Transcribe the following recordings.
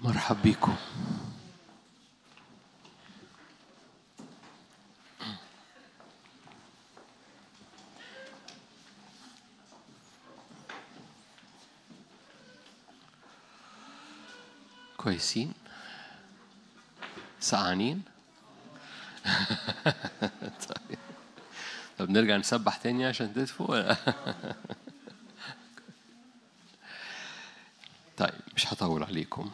مرحب بيكم كويسين سقعانين طيب طب نرجع نسبح تاني عشان تدفوا ولا؟ طيب مش هطول عليكم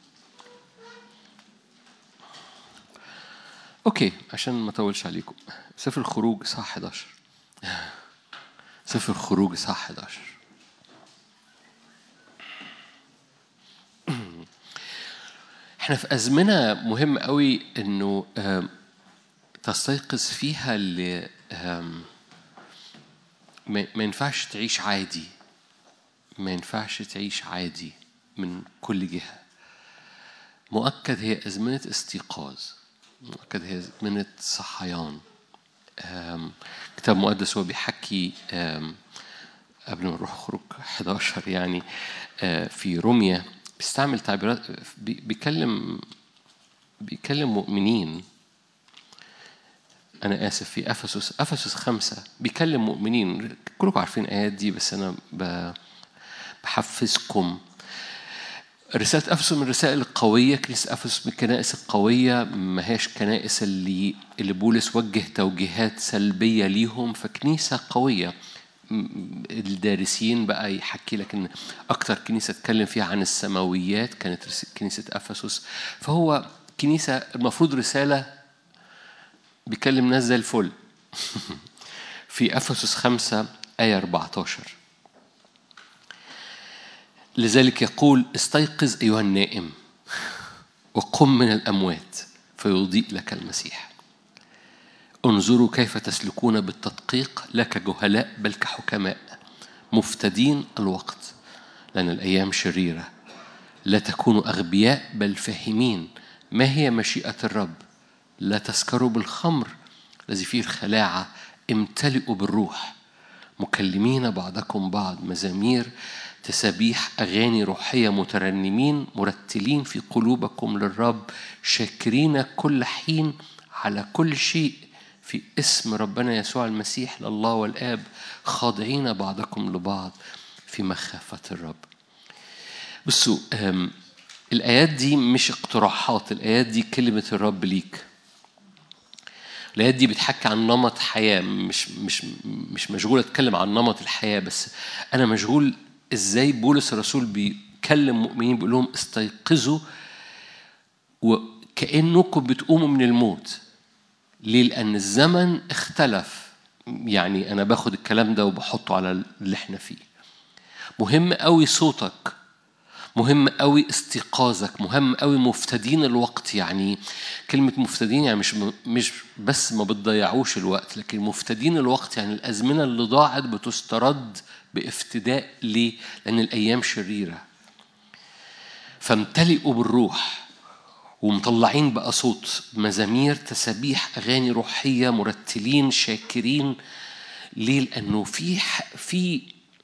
اوكي عشان ما اطولش عليكم سفر الخروج صح 11 سفر الخروج صح 11 احنا في ازمنه مهم قوي انه آم، تستيقظ فيها اللي آم، ما ما ينفعش تعيش عادي ما ينفعش تعيش عادي من كل جهه مؤكد هي ازمنه استيقاظ مؤكد هي ازمنه صحيان آم، كتاب مقدس هو بيحكي آم، قبل ما نروح خروج 11 يعني آه، في روميا بيستعمل تعبيرات بي- بيكلم بيكلم مؤمنين أنا آسف في أفسس أفسس خمسة بيكلم مؤمنين كلكم عارفين الآيات دي بس أنا ب- بحفزكم رسالة أفسس من الرسائل القوية كنيسة أفسس من الكنائس القوية ما هيش كنائس اللي اللي بولس وجه توجيهات سلبية ليهم فكنيسة قوية م- الدارسين بقى يحكي لك ان اكتر كنيسه اتكلم فيها عن السماويات كانت رس- كنيسه افسس فهو كنيسه المفروض رساله بيكلم ناس زي الفل في افسس خمسة آية 14 لذلك يقول استيقظ أيها النائم وقم من الأموات فيضيء لك المسيح انظروا كيف تسلكون بالتدقيق لا كجهلاء بل كحكماء مفتدين الوقت لأن الأيام شريرة لا تكونوا أغبياء بل فاهمين ما هي مشيئة الرب لا تسكروا بالخمر الذي فيه الخلاعة امتلئوا بالروح مكلمين بعضكم بعض مزامير تسابيح أغاني روحية مترنمين مرتلين في قلوبكم للرب شاكرين كل حين على كل شيء في اسم ربنا يسوع المسيح لله والآب خاضعين بعضكم لبعض في مخافة الرب بصوا أم، الآيات دي مش اقتراحات الآيات دي كلمة الرب ليك الآيات دي بتحكي عن نمط حياة مش مش مش مشغول أتكلم عن نمط الحياة بس أنا مشغول إزاي بولس الرسول بيكلم مؤمنين بيقول لهم استيقظوا وكأنكم بتقوموا من الموت ليه؟ لأن الزمن اختلف يعني أنا باخد الكلام ده وبحطه على اللي احنا فيه مهم قوي صوتك مهم قوي استيقاظك مهم قوي مفتدين الوقت يعني كلمة مفتدين يعني مش مش بس ما بتضيعوش الوقت لكن مفتدين الوقت يعني الأزمنة اللي ضاعت بتسترد بافتداء ليه؟ لأن الأيام شريرة فامتلئوا بالروح ومطلعين بقى صوت مزامير تسابيح أغاني روحية مرتلين شاكرين ليه؟ لأنه في ح- في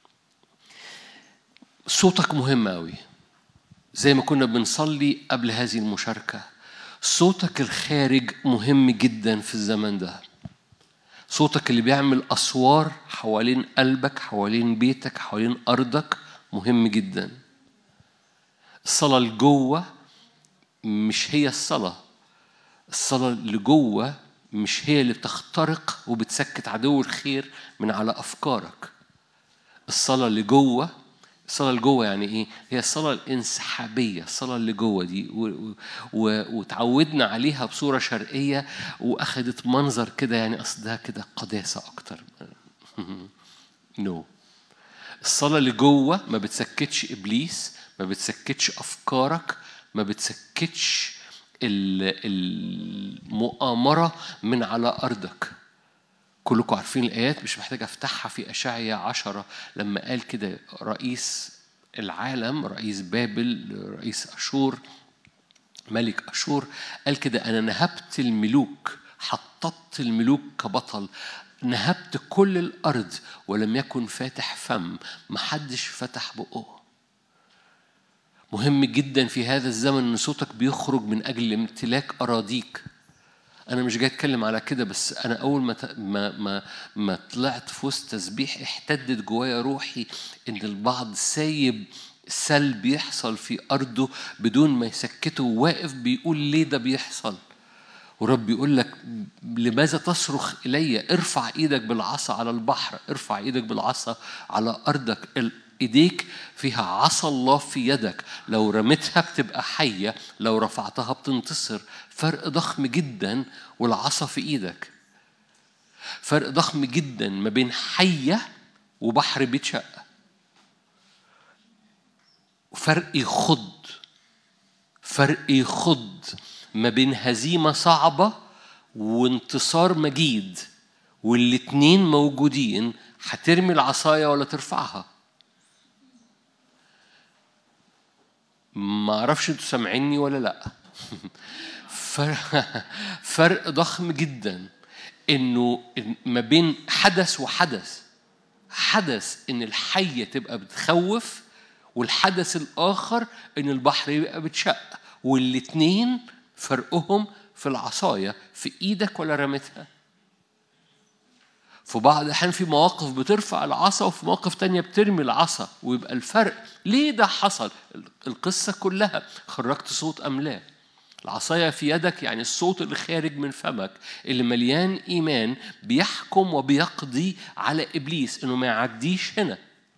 صوتك مهم أوي زي ما كنا بنصلي قبل هذه المشاركة صوتك الخارج مهم جدا في الزمن ده صوتك اللي بيعمل أسوار حوالين قلبك حوالين بيتك حوالين أرضك مهم جدا الصلاة لجوه مش هي الصلاة الصلاة اللي جوه مش هي اللي بتخترق وبتسكت عدو الخير من على أفكارك الصلاة اللي جوه الصلاة اللي جوه يعني إيه؟ هي الصلاة الانسحابية، الصلاة اللي جوه دي و... و... و... وتعودنا عليها بصورة شرقية وأخدت منظر كده يعني أصل ده كده قداسة أكتر. نو. no. الصلاة اللي جوه ما بتسكتش إبليس، ما بتسكتش أفكارك، ما بتسكتش ال- المؤامرة من على أرضك. كلكم عارفين الآيات مش محتاج أفتحها في أشعيا عشرة لما قال كده رئيس العالم رئيس بابل رئيس أشور ملك أشور قال كده أنا نهبت الملوك حطبت الملوك كبطل نهبت كل الأرض ولم يكن فاتح فم محدش فتح بقه مهم جدا في هذا الزمن ان صوتك بيخرج من اجل امتلاك اراضيك انا مش جاي اتكلم على كده بس انا اول ما ت- ما ما, ما طلعت في وسط تسبيح احتدت جوايا روحي ان البعض سايب سلب يحصل في ارضه بدون ما يسكته واقف بيقول ليه ده بيحصل ورب يقول لك لماذا تصرخ إلي ارفع إيدك بالعصا على البحر ارفع إيدك بالعصا على أرضك ال- إيديك فيها عصا الله في يدك لو رميتها بتبقى حية لو رفعتها بتنتصر فرق ضخم جدا والعصا في إيدك فرق ضخم جدا ما بين حية وبحر بيتشق فرق يخض فرق يخض ما بين هزيمة صعبة وانتصار مجيد والاتنين موجودين هترمي العصاية ولا ترفعها ما اعرفش انتوا سامعيني ولا لا فرق, فرق ضخم جدا انه ما بين حدث وحدث حدث ان الحيه تبقى بتخوف والحدث الاخر ان البحر يبقى بتشق والاتنين فرقهم في العصايه في ايدك ولا رميتها في بعض الأحيان في مواقف بترفع العصا وفي مواقف تانية بترمي العصا ويبقى الفرق ليه ده حصل القصة كلها خرجت صوت أم لا العصاية في يدك يعني الصوت اللي خارج من فمك اللي مليان إيمان بيحكم وبيقضي على إبليس إنه ما يعديش هنا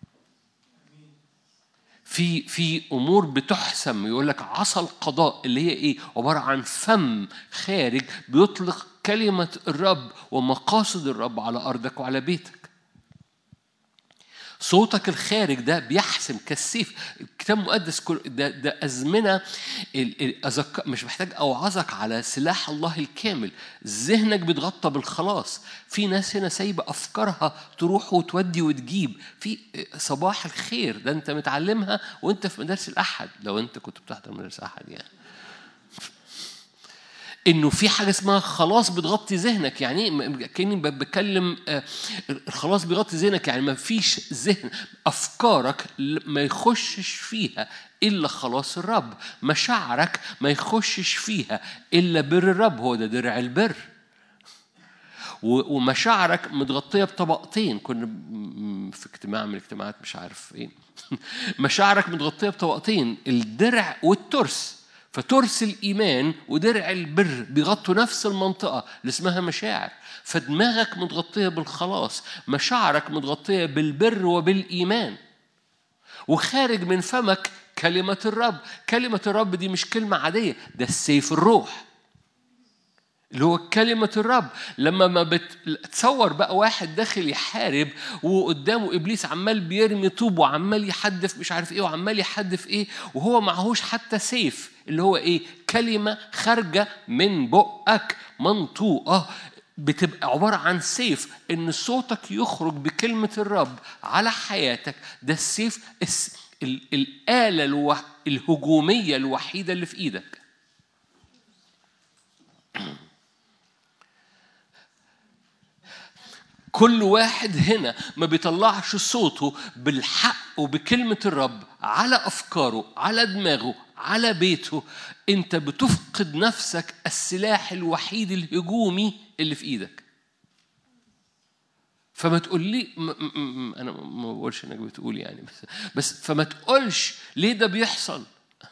في في امور بتحسم يقول لك عصا القضاء اللي هي ايه عباره عن فم خارج بيطلق كلمه الرب ومقاصد الرب على ارضك وعلى بيتك صوتك الخارج ده بيحسم كالسيف الكتاب المقدس كل ده, ده أزمنة ال- ال- أذك- مش محتاج أوعظك على سلاح الله الكامل ذهنك بيتغطى بالخلاص في ناس هنا سايبة أفكارها تروح وتودي وتجيب في صباح الخير ده أنت متعلمها وأنت في مدارس الأحد لو أنت كنت بتحضر مدارس الأحد يعني انه في حاجه اسمها خلاص بتغطي ذهنك يعني ايه كاني ب- بتكلم آه، الخلاص بيغطي ذهنك يعني ما فيش ذهن افكارك ل- ما يخشش فيها الا خلاص الرب مشاعرك ما يخشش فيها الا بر الرب هو ده درع البر و- ومشاعرك متغطيه بطبقتين كنا م- في اجتماع من الاجتماعات مش عارف ايه مشاعرك متغطيه بطبقتين الدرع والترس فترس الايمان ودرع البر بيغطوا نفس المنطقه اللي اسمها مشاعر فدماغك متغطيه بالخلاص مشاعرك متغطيه بالبر وبالايمان وخارج من فمك كلمه الرب كلمه الرب دي مش كلمه عاديه ده السيف الروح اللي هو كلمة الرب لما ما بتصور بقى واحد داخل يحارب وقدامه إبليس عمال بيرمي طوب وعمال يحدف مش عارف إيه وعمال يحدف إيه وهو معهوش حتى سيف اللي هو إيه كلمة خارجة من بقك منطوقة بتبقى عبارة عن سيف إن صوتك يخرج بكلمة الرب على حياتك ده السيف الس- ال- الآلة الو- الهجومية الوحيدة اللي في إيدك كل واحد هنا ما بيطلعش صوته بالحق وبكلمة الرب على أفكاره على دماغه على بيته أنت بتفقد نفسك السلاح الوحيد الهجومي اللي في إيدك فما تقول لي م- م- م- انا ما بقولش انك بتقول يعني بس بس فما تقولش ليه ده بيحصل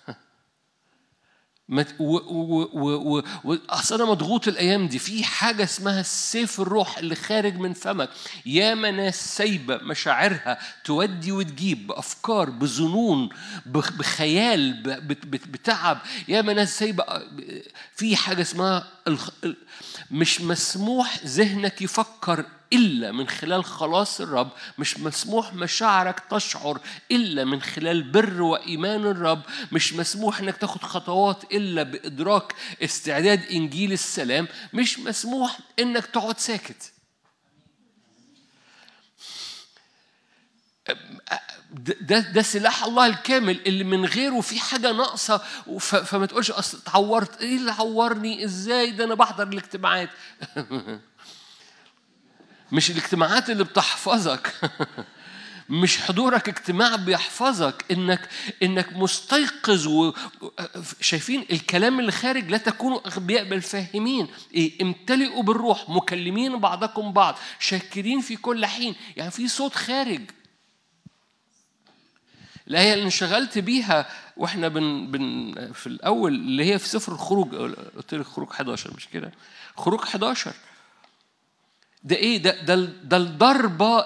ما ت- و و و و و اصل انا مضغوط الايام دي في حاجه اسمها السيف الروح اللي خارج من فمك ياما ناس سايبه مشاعرها تودي وتجيب بافكار بظنون بخ- بخيال ب- بت- بت- بتعب ياما ناس سايبه في حاجه اسمها الخ- ال- مش مسموح ذهنك يفكر إلا من خلال خلاص الرب مش مسموح مشاعرك تشعر إلا من خلال بر وإيمان الرب مش مسموح إنك تاخد خطوات إلا بإدراك استعداد إنجيل السلام مش مسموح إنك تقعد ساكت ده ده ده سلاح الله الكامل اللي من غيره في حاجه ناقصه ف- فما تقولش اصل اتعورت ايه اللي عورني ازاي ده انا بحضر الاجتماعات مش الاجتماعات اللي بتحفظك مش حضورك اجتماع بيحفظك انك انك مستيقظ و شايفين الكلام اللي خارج لا تكونوا اغبياء بل فاهمين إيه امتلئوا بالروح مكلمين بعضكم بعض شاكرين في كل حين يعني في صوت خارج الآية اللي انشغلت بيها واحنا بن بن في الأول اللي هي في سفر الخروج قلت لك خروج 11 مش كده؟ خروج 11 ده ايه ده ده ده الضربه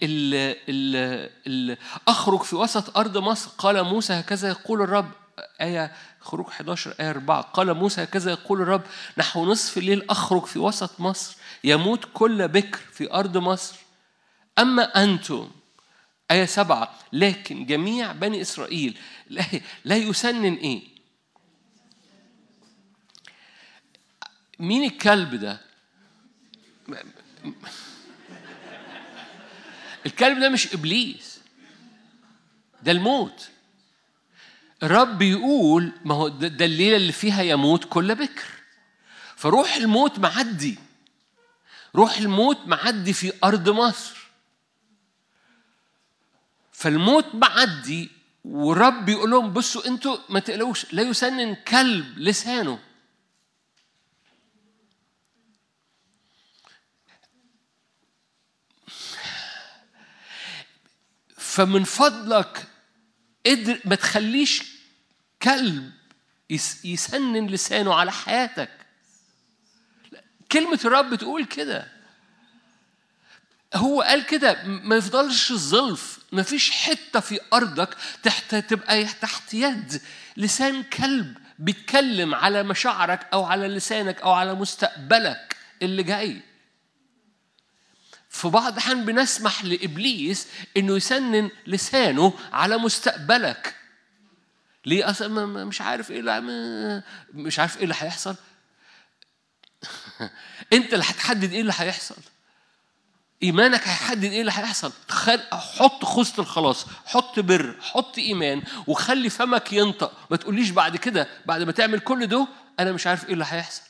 اللي اخرج في وسط ارض مصر قال موسى هكذا يقول الرب آية خروج 11 آية 4 قال موسى هكذا يقول الرب نحو نصف الليل أخرج في وسط مصر يموت كل بكر في أرض مصر أما أنتم آية سبعة لكن جميع بني إسرائيل لا يسنن إيه مين الكلب ده الكلب ده مش ابليس ده الموت الرب يقول ما هو ده الليله اللي فيها يموت كل بكر فروح الموت معدي روح الموت معدي في ارض مصر فالموت معدي والرب يقول لهم بصوا انتوا ما تقلقوش لا يسنن كلب لسانه فمن فضلك قدر ما تخليش كلب يسنن لسانه على حياتك كلمة الرب تقول كده هو قال كده ما يفضلش الظلف ما فيش حتة في أرضك تحت تبقى تحت يد لسان كلب بيتكلم على مشاعرك أو على لسانك أو على مستقبلك اللي جاي في بعض الأحيان بنسمح لإبليس إنه يسنن لسانه على مستقبلك ليه أصلا مش عارف إيه اللي مش عارف إيه اللي هيحصل أنت اللي هتحدد إيه اللي هيحصل إيمانك هيحدد إيه اللي هيحصل حط خصة الخلاص حط بر حط إيمان وخلي فمك ينطق ما تقوليش بعد كده بعد ما تعمل كل ده أنا مش عارف إيه اللي هيحصل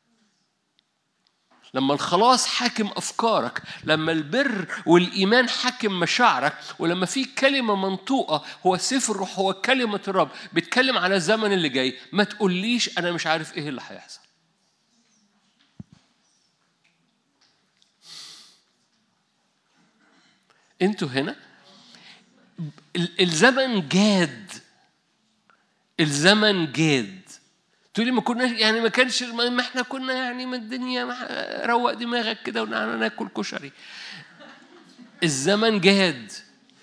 لما الخلاص حاكم أفكارك لما البر والإيمان حاكم مشاعرك ولما في كلمة منطوقة هو سفر الروح هو كلمة الرب بيتكلم على الزمن اللي جاي ما تقوليش أنا مش عارف إيه اللي هيحصل انتوا هنا الزمن جاد الزمن جاد تقولي ما كناش يعني ما كانش ما احنا كنا يعني ما الدنيا روق دماغك كده وناكل كشري الزمن جاد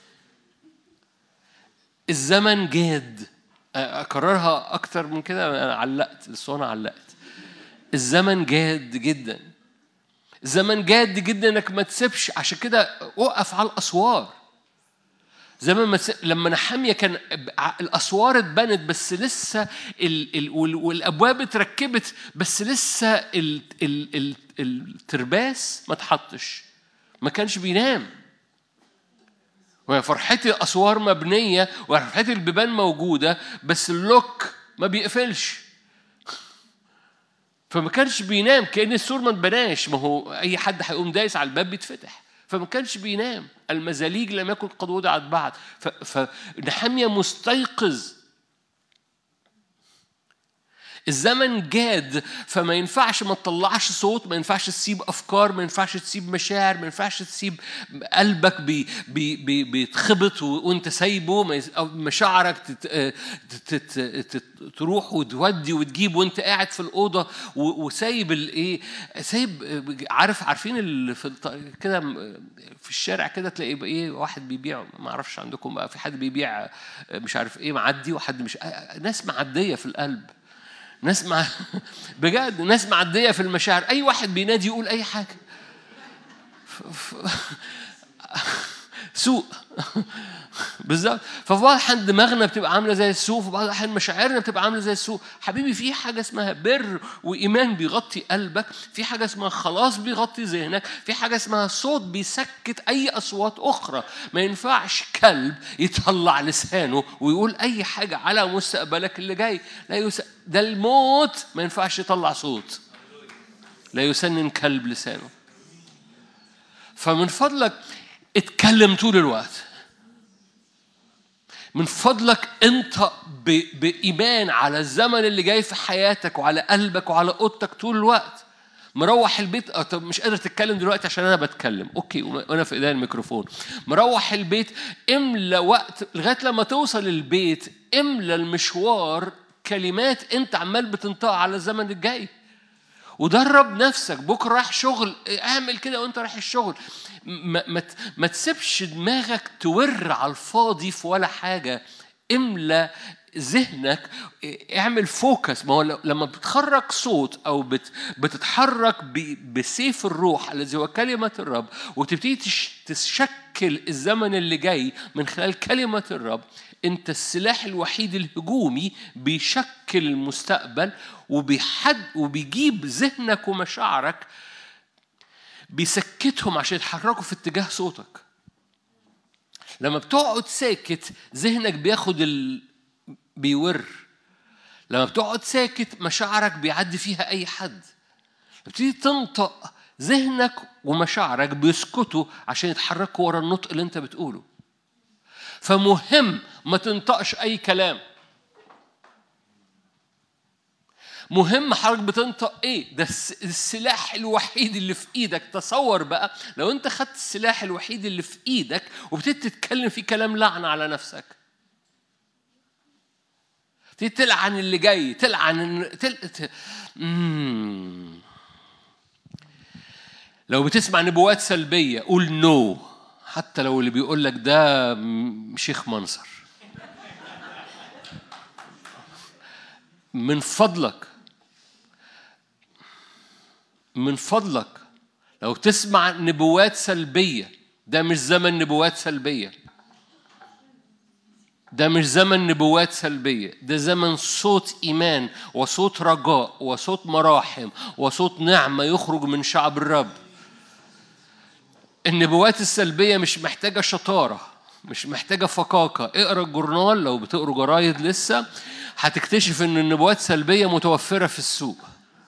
الزمن جاد اكررها اكتر من كده انا علقت بس انا علقت الزمن جاد جدا الزمن جاد جدا انك ما تسيبش عشان كده وقف على الاسوار زي ما لما نحاميه كان الاسوار اتبنت بس لسه ال... ال... والابواب اتركبت بس لسه ال... ال... ال... الترباس ما اتحطش ما كانش بينام وهي فرحتي الاسوار مبنيه وفرحتي البيبان موجوده بس اللوك ما بيقفلش فما كانش بينام كأن السور ما اتبناش ما هو أي حد هيقوم دايس على الباب بيتفتح فما كانش بينام المزاليج لم يكن قد وضعت بعد فنحمية مستيقظ الزمن جاد فما ينفعش ما تطلعش صوت ما ينفعش تسيب افكار ما ينفعش تسيب مشاعر ما ينفعش تسيب قلبك بي بي بي بيتخبط وانت سايبه مشاعرك تروح وتودي وتجيب وانت قاعد في الاوضه وسايب الايه سايب عارف عارفين في كده في الشارع كده تلاقي ايه واحد بيبيع ما اعرفش عندكم بقى في حد بيبيع مش عارف ايه معدي وحد مش ناس معديه في القلب ناس مع بجد ناس معديه في المشاعر اي واحد بينادي يقول اي حاجه سوء بالظبط ففي بعض الأحيان دماغنا بتبقى عامله زي السوق في بعض الأحيان مشاعرنا بتبقى عامله زي السوق حبيبي في حاجه اسمها بر وايمان بيغطي قلبك في حاجه اسمها خلاص بيغطي ذهنك في حاجه اسمها صوت بيسكت اي اصوات اخرى ما ينفعش كلب يطلع لسانه ويقول اي حاجه على مستقبلك اللي جاي لا يس... ده الموت ما ينفعش يطلع صوت لا يسنن كلب لسانه فمن فضلك اتكلم طول الوقت من فضلك انت ب- بإيمان على الزمن اللي جاي في حياتك وعلى قلبك وعلى أوضتك طول الوقت مروح البيت آه، طب مش قادر تتكلم دلوقتي عشان انا بتكلم اوكي وانا في ايديا الميكروفون مروح البيت املى وقت لغايه لما توصل البيت املى المشوار كلمات انت عمال بتنطقها على الزمن الجاي ودرب نفسك بكره رايح شغل اعمل كده وانت رايح الشغل ما, ما, ت- ما تسيبش دماغك تور على الفاضي في ولا حاجه املى ذهنك اعمل فوكس ما هو ل- لما بتخرج صوت او بت بتتحرك ب- بسيف الروح الذي هو كلمه الرب وتبتدي تش- تشكل الزمن اللي جاي من خلال كلمه الرب انت السلاح الوحيد الهجومي بيشكل المستقبل وبيحد وبيجيب ذهنك ومشاعرك بيسكتهم عشان يتحركوا في اتجاه صوتك لما بتقعد ساكت ذهنك بياخد ال... بيور لما بتقعد ساكت مشاعرك بيعدي فيها اي حد بتبتدي تنطق ذهنك ومشاعرك بيسكتوا عشان يتحركوا ورا النطق اللي انت بتقوله فمهم ما تنطقش اي كلام مهم حضرتك بتنطق ايه ده الس- السلاح الوحيد اللي في ايدك تصور بقى لو انت خدت السلاح الوحيد اللي في ايدك وابتديت تتكلم فيه كلام لعنه على نفسك تبتدي تلعن اللي جاي تلعن تل... ت... مم. لو بتسمع نبوات سلبيه قول نو حتى لو اللي بيقول لك ده م- شيخ منصر من فضلك من فضلك لو تسمع نبوات سلبية ده مش زمن نبوات سلبية ده مش زمن نبوات سلبية ده زمن صوت إيمان وصوت رجاء وصوت مراحم وصوت نعمة يخرج من شعب الرب النبوات السلبية مش محتاجة شطارة مش محتاجة فقاقة اقرا الجورنال لو بتقروا جرايد لسه هتكتشف ان النبوات سلبية متوفرة في السوق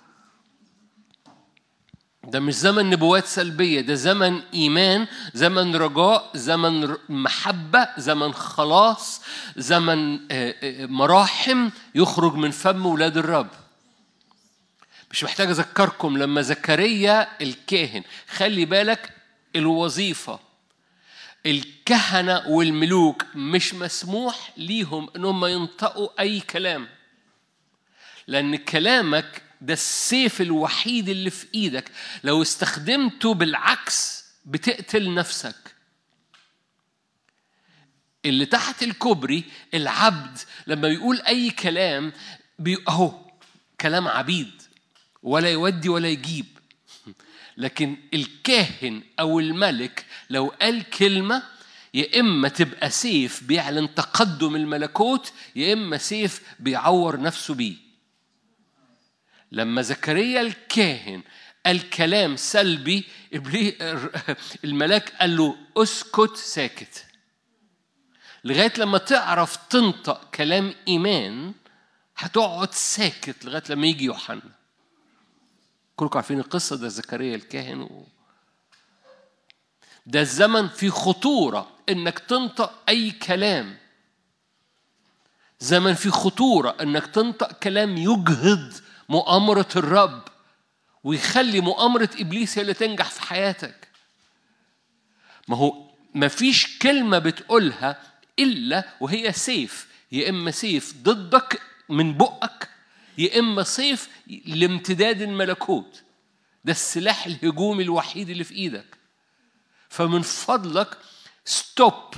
ده مش زمن نبوات سلبية ده زمن إيمان زمن رجاء زمن ر- محبة زمن خلاص زمن آه، آه، مراحم يخرج من فم ولاد الرب مش محتاج أذكركم لما زكريا الكاهن خلي بالك الوظيفة الكهنة والملوك مش مسموح ليهم إنهم ينطقوا أي كلام لأن كلامك ده السيف الوحيد اللي في إيدك لو استخدمته بالعكس بتقتل نفسك اللي تحت الكوبري العبد لما بيقول أي كلام بي... أهو كلام عبيد ولا يودي ولا يجيب لكن الكاهن أو الملك لو قال كلمة يا إما تبقى سيف بيعلن تقدم الملكوت يا إما سيف بيعور نفسه بيه لما زكريا الكاهن قال كلام سلبي إبليس الملاك قال له اسكت ساكت لغايه لما تعرف تنطق كلام ايمان هتقعد ساكت لغايه لما يجي يوحنا كلكم عارفين القصه ده زكريا الكاهن و... ده الزمن في خطوره انك تنطق اي كلام زمن في خطوره انك تنطق كلام يجهض مؤامره الرب ويخلي مؤامره ابليس هي اللي تنجح في حياتك ما هو ما فيش كلمة بتقولها إلا وهي سيف يا إما سيف ضدك من بقك يا إما سيف لامتداد الملكوت ده السلاح الهجومي الوحيد اللي في إيدك فمن فضلك ستوب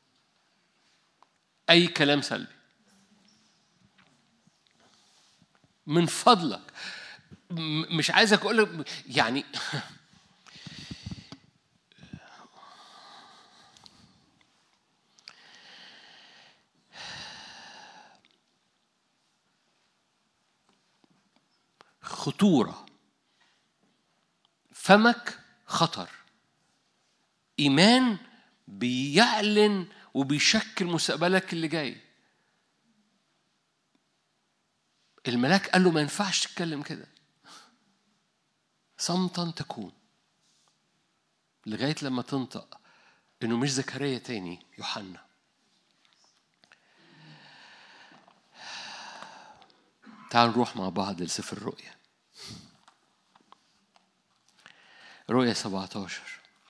أي كلام سلبي من فضلك م- مش عايزك أقول لك يعني خطورة فمك خطر إيمان بيعلن وبيشكل مستقبلك اللي جاي الملاك قال له ما ينفعش تتكلم كده صمتا تكون لغاية لما تنطق إنه مش زكريا تاني يوحنا تعال نروح مع بعض لسفر الرؤيا رؤيا 17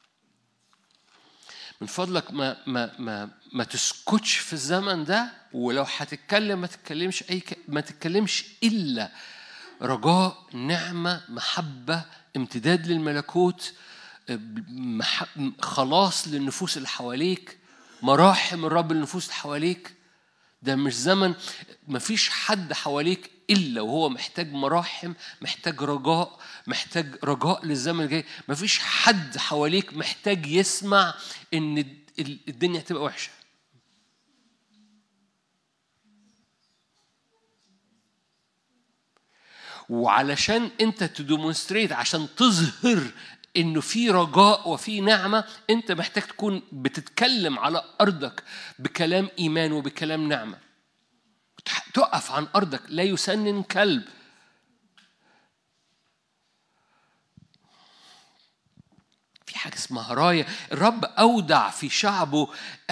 من فضلك ما ما ما ما تسكتش في الزمن ده ولو هتتكلم ما تتكلمش اي ك... ما تتكلمش الا رجاء نعمه محبه امتداد للملكوت مح... خلاص للنفوس اللي حواليك مراحم الرب للنفوس اللي حواليك ده مش زمن مفيش حد حواليك الا وهو محتاج مراحم محتاج رجاء محتاج رجاء للزمن الجاي مفيش حد حواليك محتاج يسمع ان الدنيا هتبقى وحشه وعلشان انت تديمونستريت عشان تظهر انه في رجاء وفي نعمه انت محتاج تكون بتتكلم على ارضك بكلام ايمان وبكلام نعمه تقف عن ارضك لا يسنن كلب في حاجه اسمها رايه الرب اودع في شعبه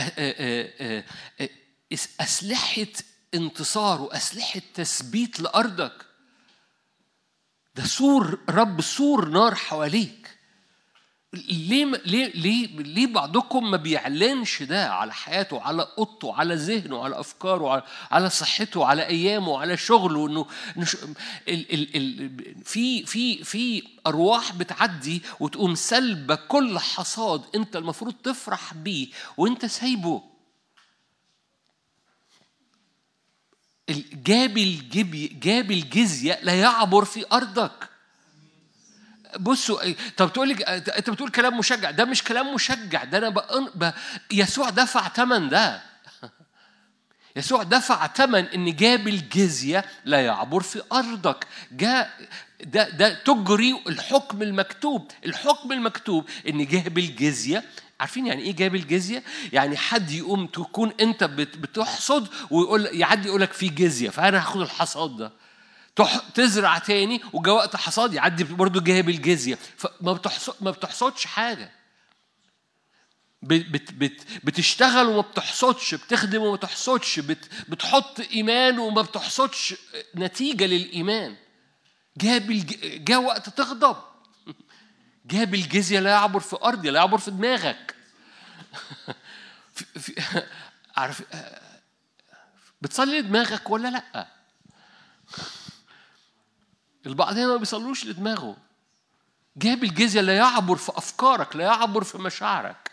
اسلحه انتصار واسلحه تثبيت لارضك ده سور رب سور نار حواليك ليه ليه ليه ليه بعضكم ما بيعلنش ده على حياته على اوضته على ذهنه على افكاره على, على صحته على ايامه على شغله انه ال ال ال في في في ارواح بتعدي وتقوم سلبه كل حصاد انت المفروض تفرح بيه وانت سايبه جاب الجبي جاب الجزيه لا يعبر في ارضك بصوا طب تقول لي انت بتقول كلام مشجع ده مش كلام مشجع ده انا بقن... ب... يسوع دفع ثمن ده يسوع دفع ثمن ان جاب الجزيه لا يعبر في ارضك جاء ده ده تجري الحكم المكتوب الحكم المكتوب ان جاب الجزيه عارفين يعني ايه جاب الجزيه؟ يعني حد يقوم تكون انت بتحصد ويقول يعدي يقول لك في جزيه فانا هاخد الحصاد ده تزرع تاني وجا وقت حصاد يعدي برضه جايب الجزيه فما بتحصد ما بتحصدش حاجه بت بت بتشتغل وما بتحصدش بتخدم وما بتحصدش بت بتحط ايمان وما بتحصدش نتيجه للايمان جاب الج... جاء وقت تغضب جاب الجزيه لا يعبر في ارضي لا يعبر في دماغك في... في... عارف بتصلي لدماغك ولا لا البعض هنا ما بيصلوش لدماغه جاب الجزية لا يعبر في أفكارك لا يعبر في مشاعرك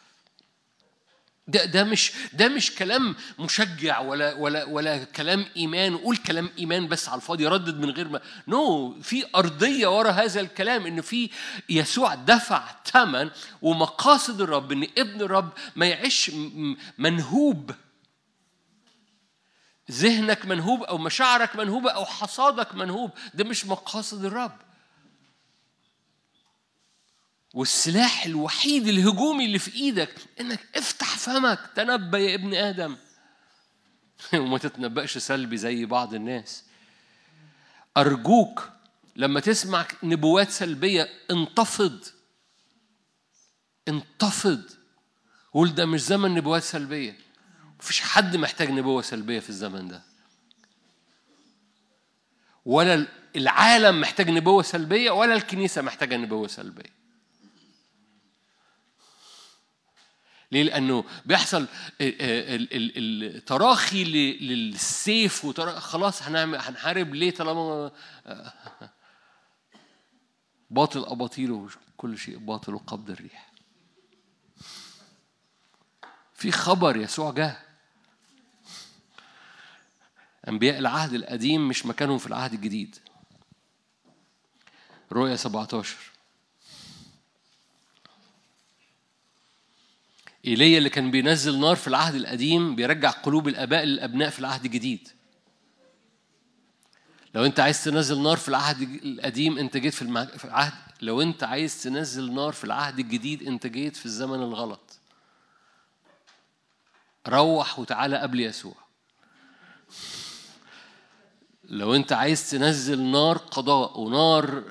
ده ده مش ده مش كلام مشجع ولا ولا ولا كلام ايمان قول كلام ايمان بس على الفاضي ردد من غير ما نو no. في ارضيه ورا هذا الكلام ان في يسوع دفع ثمن ومقاصد الرب ان ابن الرب ما يعيش منهوب ذهنك منهوب او مشاعرك منهوبه او حصادك منهوب ده مش مقاصد الرب والسلاح الوحيد الهجومي اللي في ايدك انك افتح فمك تنبأ يا ابن ادم وما تتنبأش سلبي زي بعض الناس ارجوك لما تسمع نبوات سلبيه انتفض انتفض قول ده مش زمن نبوات سلبيه مفيش حد محتاج نبوة سلبية في الزمن ده ولا العالم محتاج نبوة سلبية ولا الكنيسة محتاجة نبوة سلبية ليه؟ لأنه بيحصل التراخي للسيف خلاص هنعمل هنحارب ليه طالما باطل أباطيل وكل شيء باطل وقبض الريح في خبر يسوع جه أنبياء العهد القديم مش مكانهم في العهد الجديد رؤيا 17 إيليا اللي كان بينزل نار في العهد القديم بيرجع قلوب الآباء للأبناء في العهد الجديد لو أنت عايز تنزل نار في العهد القديم أنت جيت في, المع... في العهد لو أنت عايز تنزل نار في العهد الجديد أنت جيت في الزمن الغلط روح وتعالى قبل يسوع لو انت عايز تنزل نار قضاء ونار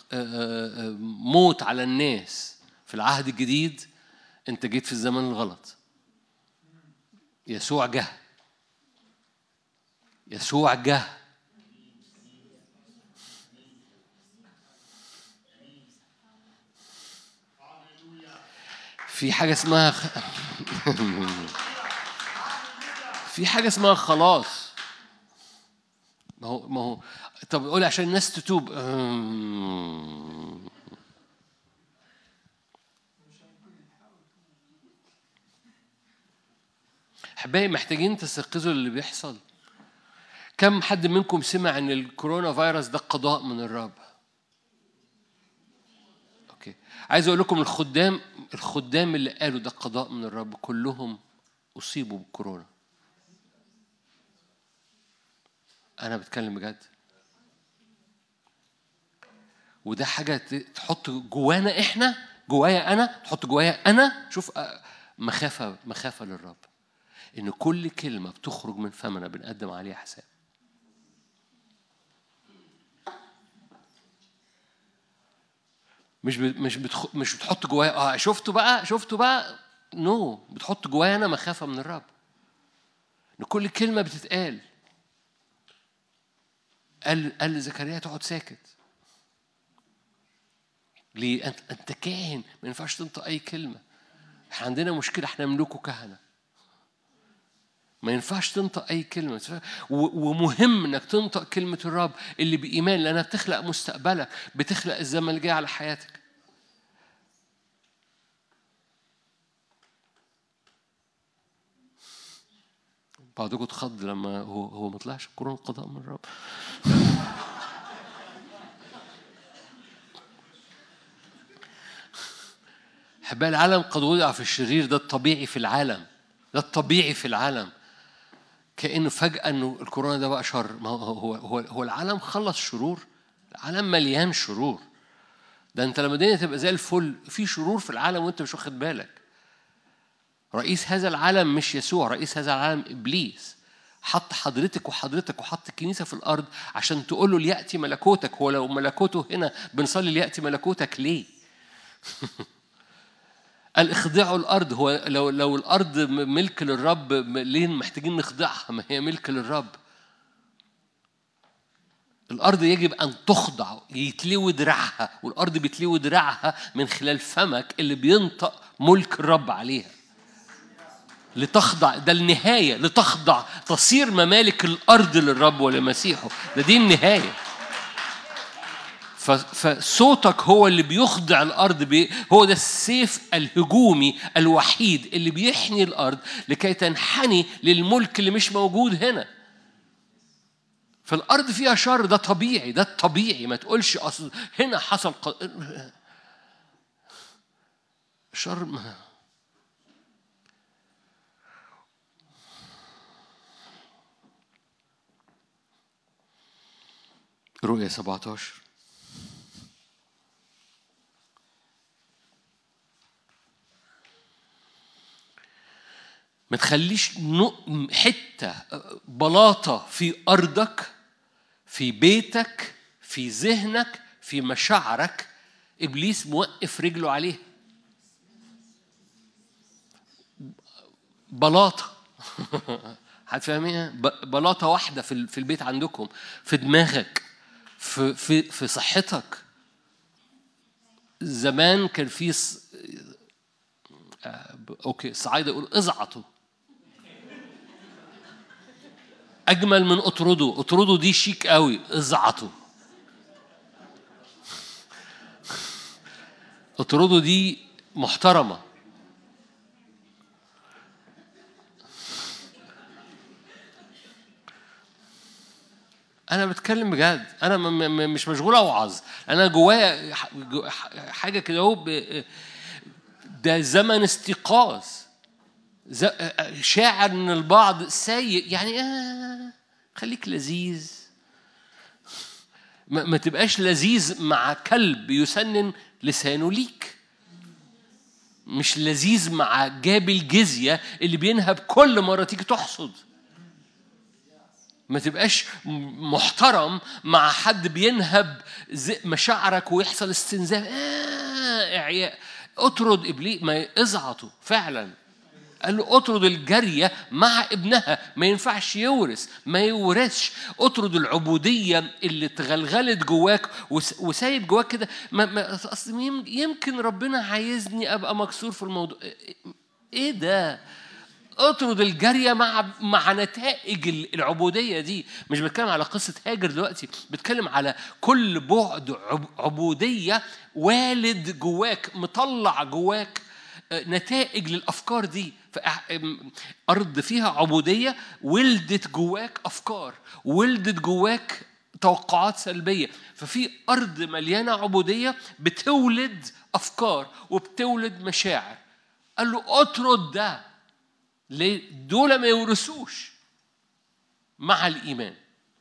موت على الناس في العهد الجديد انت جيت في الزمن الغلط يسوع جه يسوع جه في حاجة اسمها خ... في حاجة اسمها خلاص ما هو ما هو طب قول عشان الناس تتوب أمم. احبائي محتاجين تستيقظوا اللي بيحصل كم حد منكم سمع ان الكورونا فيروس ده قضاء من الرب اوكي عايز اقول لكم الخدام الخدام اللي قالوا ده قضاء من الرب كلهم اصيبوا بالكورونا انا بتكلم بجد وده حاجه ت- تحط جوانا احنا جوايا انا تحط جوايا انا شوف آه، مخافه مخافه للرب ان كل كلمه بتخرج من فمنا بنقدم عليها حساب مش ب- مش بتخ... مش بتحط جوايا اه شفتوا بقى شفتوا بقى نو no. بتحط جوايا انا مخافه من الرب ان كل كلمه بتتقال قال قال لزكريا تقعد ساكت ليه انت انت كاهن ما ينفعش تنطق اي كلمه احنا عندنا مشكله احنا ملوك وكهنه ما ينفعش تنطق اي كلمه و- ومهم انك تنطق كلمه الرب اللي بايمان لانها بتخلق مستقبلك بتخلق الزمن اللي جاي على حياتك بعضكم اتخض لما هو هو ما طلعش القرآن قضاء من الرب أحباء العالم قد وضع في الشرير ده الطبيعي في العالم ده الطبيعي في العالم كأنه فجأة إنه الكورونا ده بقى شر ما هو هو هو, هو العالم خلص شرور العالم مليان شرور ده أنت لما الدنيا تبقى زي الفل في شرور في العالم وأنت مش واخد بالك رئيس هذا العالم مش يسوع رئيس هذا العالم إبليس حط حضرتك وحضرتك وحط الكنيسة في الأرض عشان تقول له ليأتي ملكوتك هو لو ملكوته هنا بنصلي ليأتي ملكوتك ليه؟ قال اخضعوا الارض هو لو لو الارض م- ملك للرب م- ليه محتاجين نخضعها ما هي ملك للرب الارض يجب ان تخضع يتلوي دراعها والارض بيتلوي دراعها من خلال فمك اللي بينطق ملك الرب عليها لتخضع ده النهايه لتخضع تصير ممالك الارض للرب ولمسيحه ده دي النهايه ف- فصوتك هو اللي بيخضع الارض بي هو ده السيف الهجومي الوحيد اللي بيحني الارض لكي تنحني للملك اللي مش موجود هنا فالارض فيها شر ده طبيعي ده الطبيعي ما تقولش اصل هنا حصل ق... شر ما رؤية 17 ما تخليش نق- حتة بلاطة في أرضك في بيتك في ذهنك في مشاعرك إبليس موقف رجله عليها بلاطة هتفهميها ب- بلاطة واحدة في ال- في البيت عندكم في دماغك في في في صحتك زمان كان في ص- آه، ب- اوكي الصعايدة يقول ازعطوا اجمل من اطردوا اطردوا دي شيك قوي ازعطوا اطردوا دي محترمه انا بتكلم بجد انا م- م- مش مشغول اوعظ انا جوايا ح- جو- ح- حاجه كده اهو ب- ده زمن استيقاظ ز- شاعر ان البعض سيء يعني آه خليك لذيذ ما, ما تبقاش لذيذ مع كلب يسنن لسانه ليك مش لذيذ مع جاب الجزية اللي بينهب كل مرة تيجي تحصد ما تبقاش م- محترم مع حد بينهب ز- مشاعرك ويحصل استنزاف آه إعياء اطرد ابليس ما ازعطه فعلا قال له اطرد الجارية مع ابنها ما ينفعش يورث ما يورثش اطرد العبودية اللي اتغلغلت جواك وس- وسايب جواك كده ما ما اصل يم- يمكن ربنا عايزني ابقى مكسور في الموضوع ايه ده اطرد الجارية مع مع نتائج العبودية دي مش بتكلم على قصة هاجر دلوقتي بتكلم على كل بعد عب- عبودية والد جواك مطلع جواك آه، نتائج للأفكار دي فأح- أم- أرض فيها عبودية ولدت جواك أفكار ولدت جواك توقعات سلبية ففي أرض مليانة عبودية بتولد أفكار وبتولد مشاعر قال له اطرد ده ليه؟ دول ما يورثوش مع الإيمان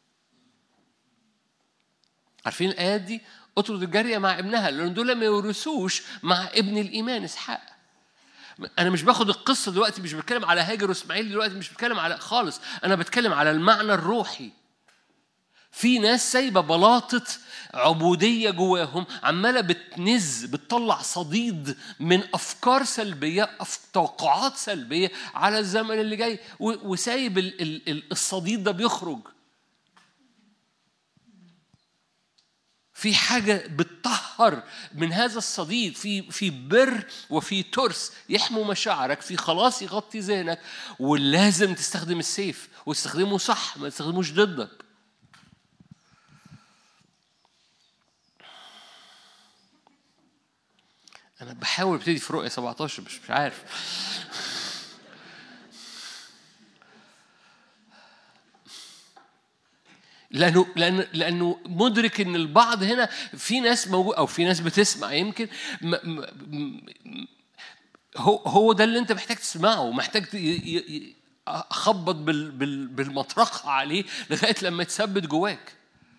عارفين الآيات دي؟ اطرد الجارية مع ابنها لأن دول ما يورثوش مع ابن الإيمان إسحاق أنا مش باخد القصة دلوقتي مش بتكلم على هاجر وإسماعيل دلوقتي مش بتكلم على خالص أنا بتكلم على المعنى الروحي في ناس سايبه بلاطه عبوديه جواهم عماله بتنز بتطلع صديد من افكار سلبيه أف... توقعات سلبيه على الزمن اللي جاي و... وسايب ال... ال... ال- الصديد ده بيخرج في حاجة بتطهر من هذا الصديد في في بر وفي ترس يحموا مشاعرك في خلاص يغطي ذهنك ولازم تستخدم السيف وتستخدمه صح ما تستخدموش ضدك أنا بحاول ابتدي في رؤية 17 مش مش عارف لانه لانه لانه مدرك ان البعض هنا في ناس موجود او في ناس بتسمع يمكن م م م هو هو ده اللي انت محتاج تسمعه محتاج ت- ي- ي- اخبط بال بال بالمطرقه عليه لغايه لما يتثبت جواك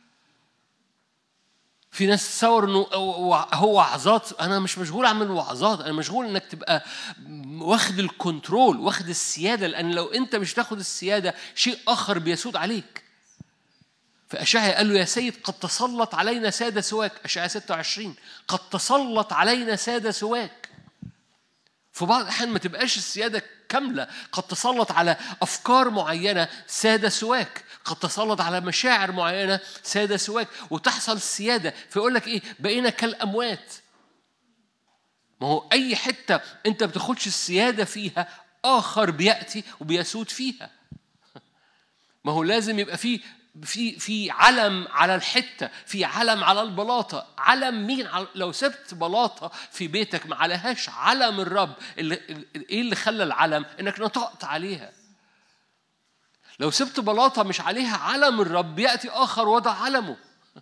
في ناس تصور انه هو وعظات انا مش مشغول اعمل وعظات انا مشغول انك تبقى واخد الكنترول واخد السياده لان لو انت مش تاخد السياده شيء اخر بيسود عليك فأشعيا قال له يا سيد قد تسلط علينا سادة سواك أشعيا 26 قد تسلط علينا سادة سواك في بعض الأحيان ما تبقاش السيادة كاملة قد تسلط على أفكار معينة سادة سواك قد تسلط على مشاعر معينة سادة سواك وتحصل السيادة فيقول لك إيه بقينا كالأموات ما هو أي حتة أنت بتاخدش السيادة فيها آخر بيأتي وبيسود فيها ما هو لازم يبقى في في في علم على الحته في علم على البلاطه علم مين على لو سبت بلاطه في بيتك ما عليهاش علم الرب اللي ايه اللي خلى العلم انك نطقت عليها لو سبت بلاطه مش عليها علم الرب ياتي اخر وضع علمه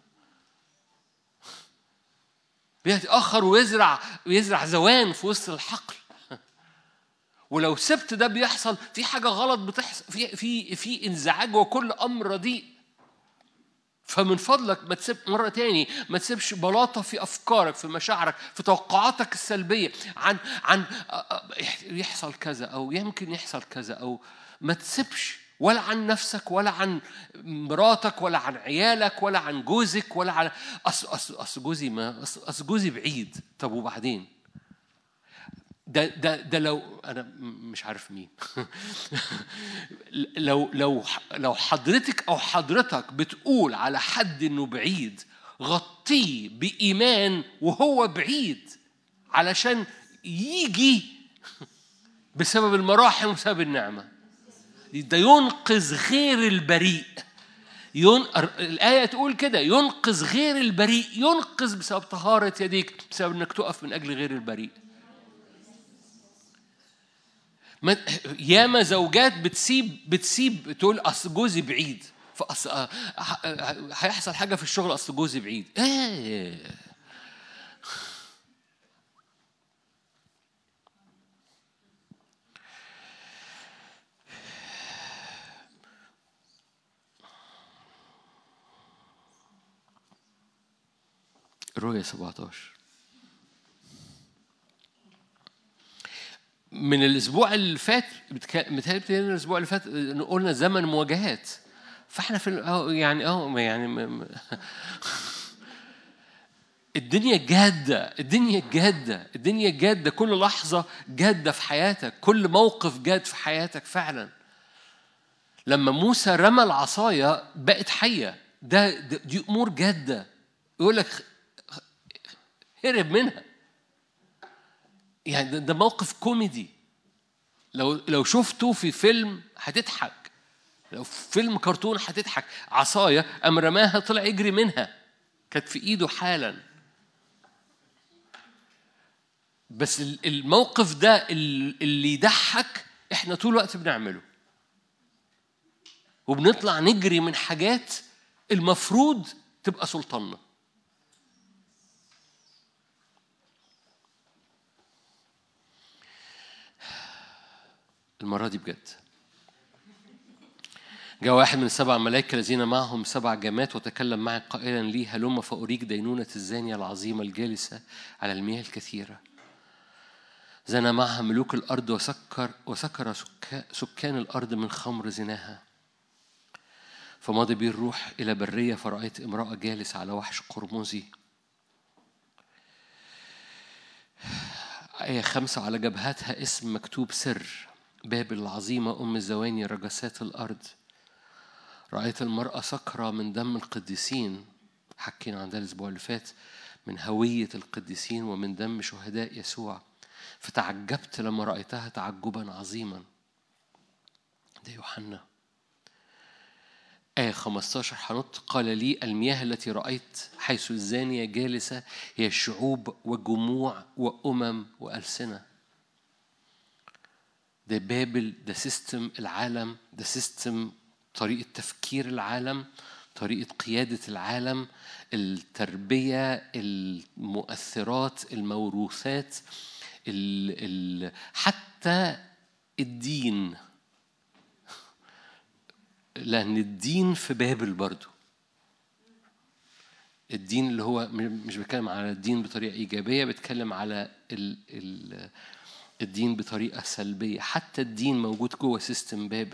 بياتي اخر ويزرع ويزرع زوان في وسط الحقل ولو سبت ده بيحصل في حاجه غلط بتحصل في في في انزعاج وكل امر رديء فمن فضلك ما تسيب مرة تاني ما تسيبش بلاطة في أفكارك في مشاعرك في توقعاتك السلبية عن عن يحصل كذا أو يمكن يحصل كذا أو ما تسيبش ولا عن نفسك ولا عن مراتك ولا عن عيالك ولا عن جوزك ولا عن أصل أصل أصل جوزي ما أصل أصل جوزي بعيد طب وبعدين؟ ده ده ده لو انا مش عارف مين لو لو لو حضرتك او حضرتك بتقول على حد انه بعيد غطيه بايمان وهو بعيد علشان يجي بسبب المراحم وبسبب النعمه ده ينقذ غير البريء ين... الآية تقول كده ينقذ غير البريء ينقذ بسبب طهارة يديك بسبب انك تقف من اجل غير البريء ياما زوجات بتسيب بتسيب تقول اصل جوزي بعيد فاصل هيحصل حاجه في الشغل اصل جوزي بعيد ايه رؤية 17 من الاسبوع اللي فات متهيألي الاسبوع اللي فات قلنا زمن مواجهات فاحنا في يعني اه يعني م... الدنيا جادة الدنيا جادة الدنيا جادة كل لحظة جادة في حياتك كل موقف جاد في حياتك فعلا لما موسى رمى العصاية بقت حية ده, ده دي أمور جادة يقول لك هرب منها يعني ده, ده موقف كوميدي لو لو شفته في فيلم هتضحك لو في فيلم كرتون هتضحك عصاية قام رماها طلع يجري منها كانت في ايده حالا بس الموقف ده اللي يضحك احنا طول الوقت بنعمله وبنطلع نجري من حاجات المفروض تبقى سلطاننا المرة دي بجد جاء واحد من السبع ملائكة الذين معهم سبع جمات وتكلم معي قائلا لي هلم فأريك دينونة الزانية العظيمة الجالسة على المياه الكثيرة زنى معها ملوك الأرض وسكر وسكر سكان الأرض من خمر زناها فمضى بي الروح إلى برية فرأيت امرأة جالسة على وحش قرمزي آية خمسة على جبهتها اسم مكتوب سر بابل العظيمة أم الزواني رجسات الأرض رأيت المرأة سكرة من دم القديسين حكينا عن ده الأسبوع اللي فات من هوية القديسين ومن دم شهداء يسوع فتعجبت لما رأيتها تعجبا عظيما ده يوحنا آية 15 حنط قال لي المياه التي رأيت حيث الزانية جالسة هي شعوب وجموع وأمم وألسنة ده بابل ده سيستم العالم ده سيستم طريقة تفكير العالم طريقة قيادة العالم التربية المؤثرات الموروثات ال ال حتى الدين لأن الدين في بابل برضو الدين اللي هو مش بتكلم على الدين بطريقة إيجابية بتكلم على ال ال الدين بطريقة سلبية حتى الدين موجود جوه سيستم بابل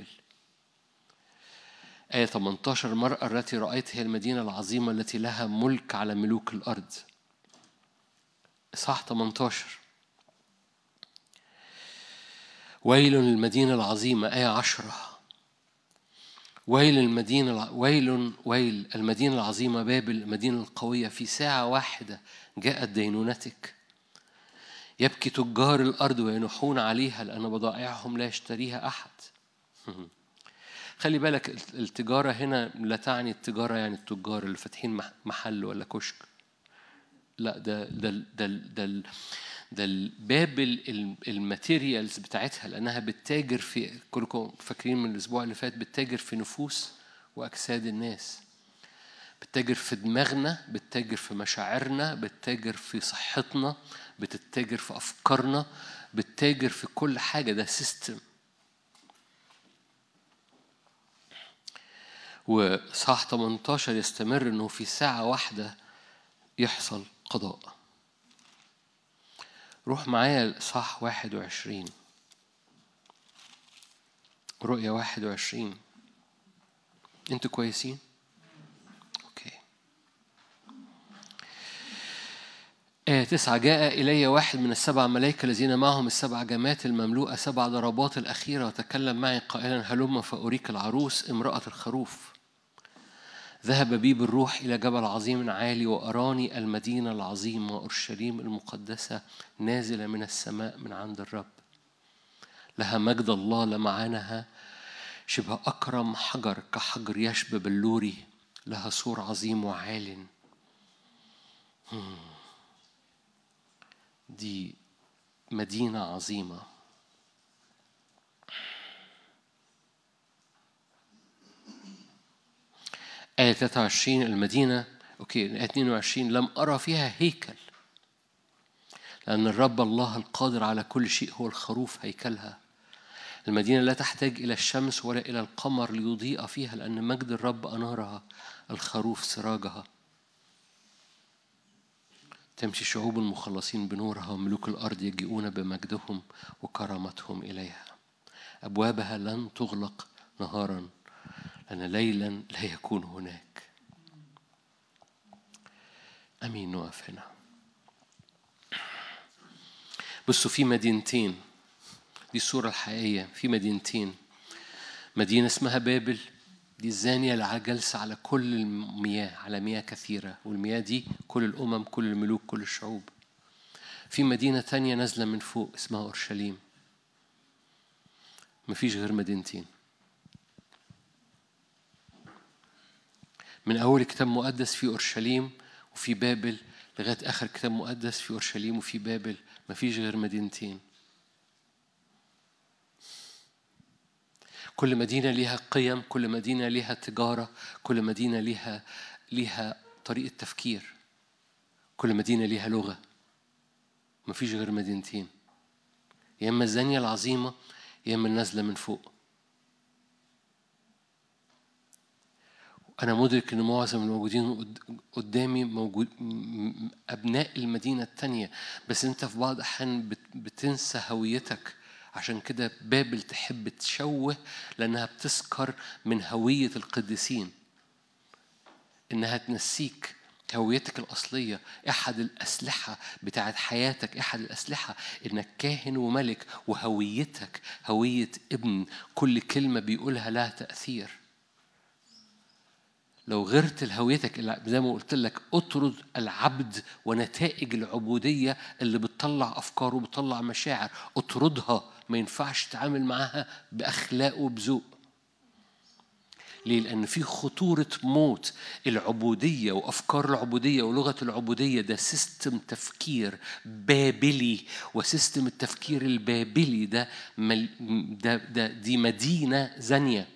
آية 18 المرأة التي رأيت هي المدينة العظيمة التي لها ملك على ملوك الأرض إصحاح 18 ويل للمدينة العظيمة آية 10 ويل المدينة ويل ويل المدينة العظيمة بابل المدينة القوية في ساعة واحدة جاءت دينونتك يبكي تجار الأرض وينحون عليها لأن بضائعهم لا يشتريها أحد خلي بالك التجارة هنا لا تعني التجارة يعني التجار اللي فاتحين محل ولا كشك لا ده ده ده ده ده بابل الماتيريالز بتاعتها لانها بتتاجر في كلكم فاكرين من الاسبوع اللي فات بتتاجر في نفوس واجساد الناس بتتاجر في دماغنا بتتاجر في مشاعرنا بتتاجر في صحتنا بتتاجر في افكارنا بتتاجر في كل حاجه ده سيستم وصح 18 يستمر انه في ساعة واحدة يحصل قضاء روح معايا صح 21 رؤية 21 انتوا كويسين؟ اوكي آية تسعة جاء إلي واحد من السبع ملائكة الذين معهم السبع جمات المملوءة سبع ضربات الأخيرة وتكلم معي قائلا هلم فأريك العروس امرأة الخروف ذهب بي بالروح إلى جبل عظيم عالي وأراني المدينة العظيمة وأورشليم المقدسة نازلة من السماء من عند الرب لها مجد الله لمعانها شبه أكرم حجر كحجر يشبه بلوري لها سور عظيم وعال دي مدينة عظيمة آية 23 المدينة أوكي آية 22 لم أرى فيها هيكل لأن الرب الله القادر على كل شيء هو الخروف هيكلها المدينة لا تحتاج إلى الشمس ولا إلى القمر ليضيء فيها لأن مجد الرب أنارها الخروف سراجها تمشي شعوب المخلصين بنورها وملوك الأرض يجيئون بمجدهم وكرامتهم إليها أبوابها لن تغلق نهارا لأن ليلا لا يكون هناك امين نقف هنا بصوا في مدينتين دي الصورة الحقيقية في مدينتين مدينة اسمها بابل دي الزانية اللي جالسة على كل المياه على مياه كثيرة والمياه دي كل الأمم كل الملوك كل الشعوب في مدينة تانية نازلة من فوق اسمها أورشليم مفيش غير مدينتين من أول كتاب مقدس في أورشليم وفي بابل لغاية آخر كتاب مقدس في أورشليم وفي بابل مفيش غير مدينتين كل مدينة ليها قيم كل مدينة ليها تجارة كل مدينة ليها ليها طريقة تفكير كل مدينة ليها لغة مفيش غير مدينتين يا إما الزانية العظيمة يا إما النازلة من فوق أنا مدرك إن معظم الموجودين قدامي موجود أبناء المدينة التانية بس أنت في بعض الأحيان بتنسى هويتك عشان كده بابل تحب تشوه لأنها بتسكر من هوية القديسين إنها تنسيك هويتك الأصلية أحد الأسلحة بتاعت حياتك أحد الأسلحة إنك كاهن وملك وهويتك هوية ابن كل كلمة بيقولها لها تأثير لو غرت لهويتك زي ما قلت لك اطرد العبد ونتائج العبودية اللي بتطلع أفكار وبتطلع مشاعر اطردها ما ينفعش تتعامل معاها بأخلاق وبذوق ليه؟ لأن في خطورة موت العبودية وأفكار العبودية ولغة العبودية ده سيستم تفكير بابلي وسيستم التفكير البابلي ده, ده, ده دي مدينة زانية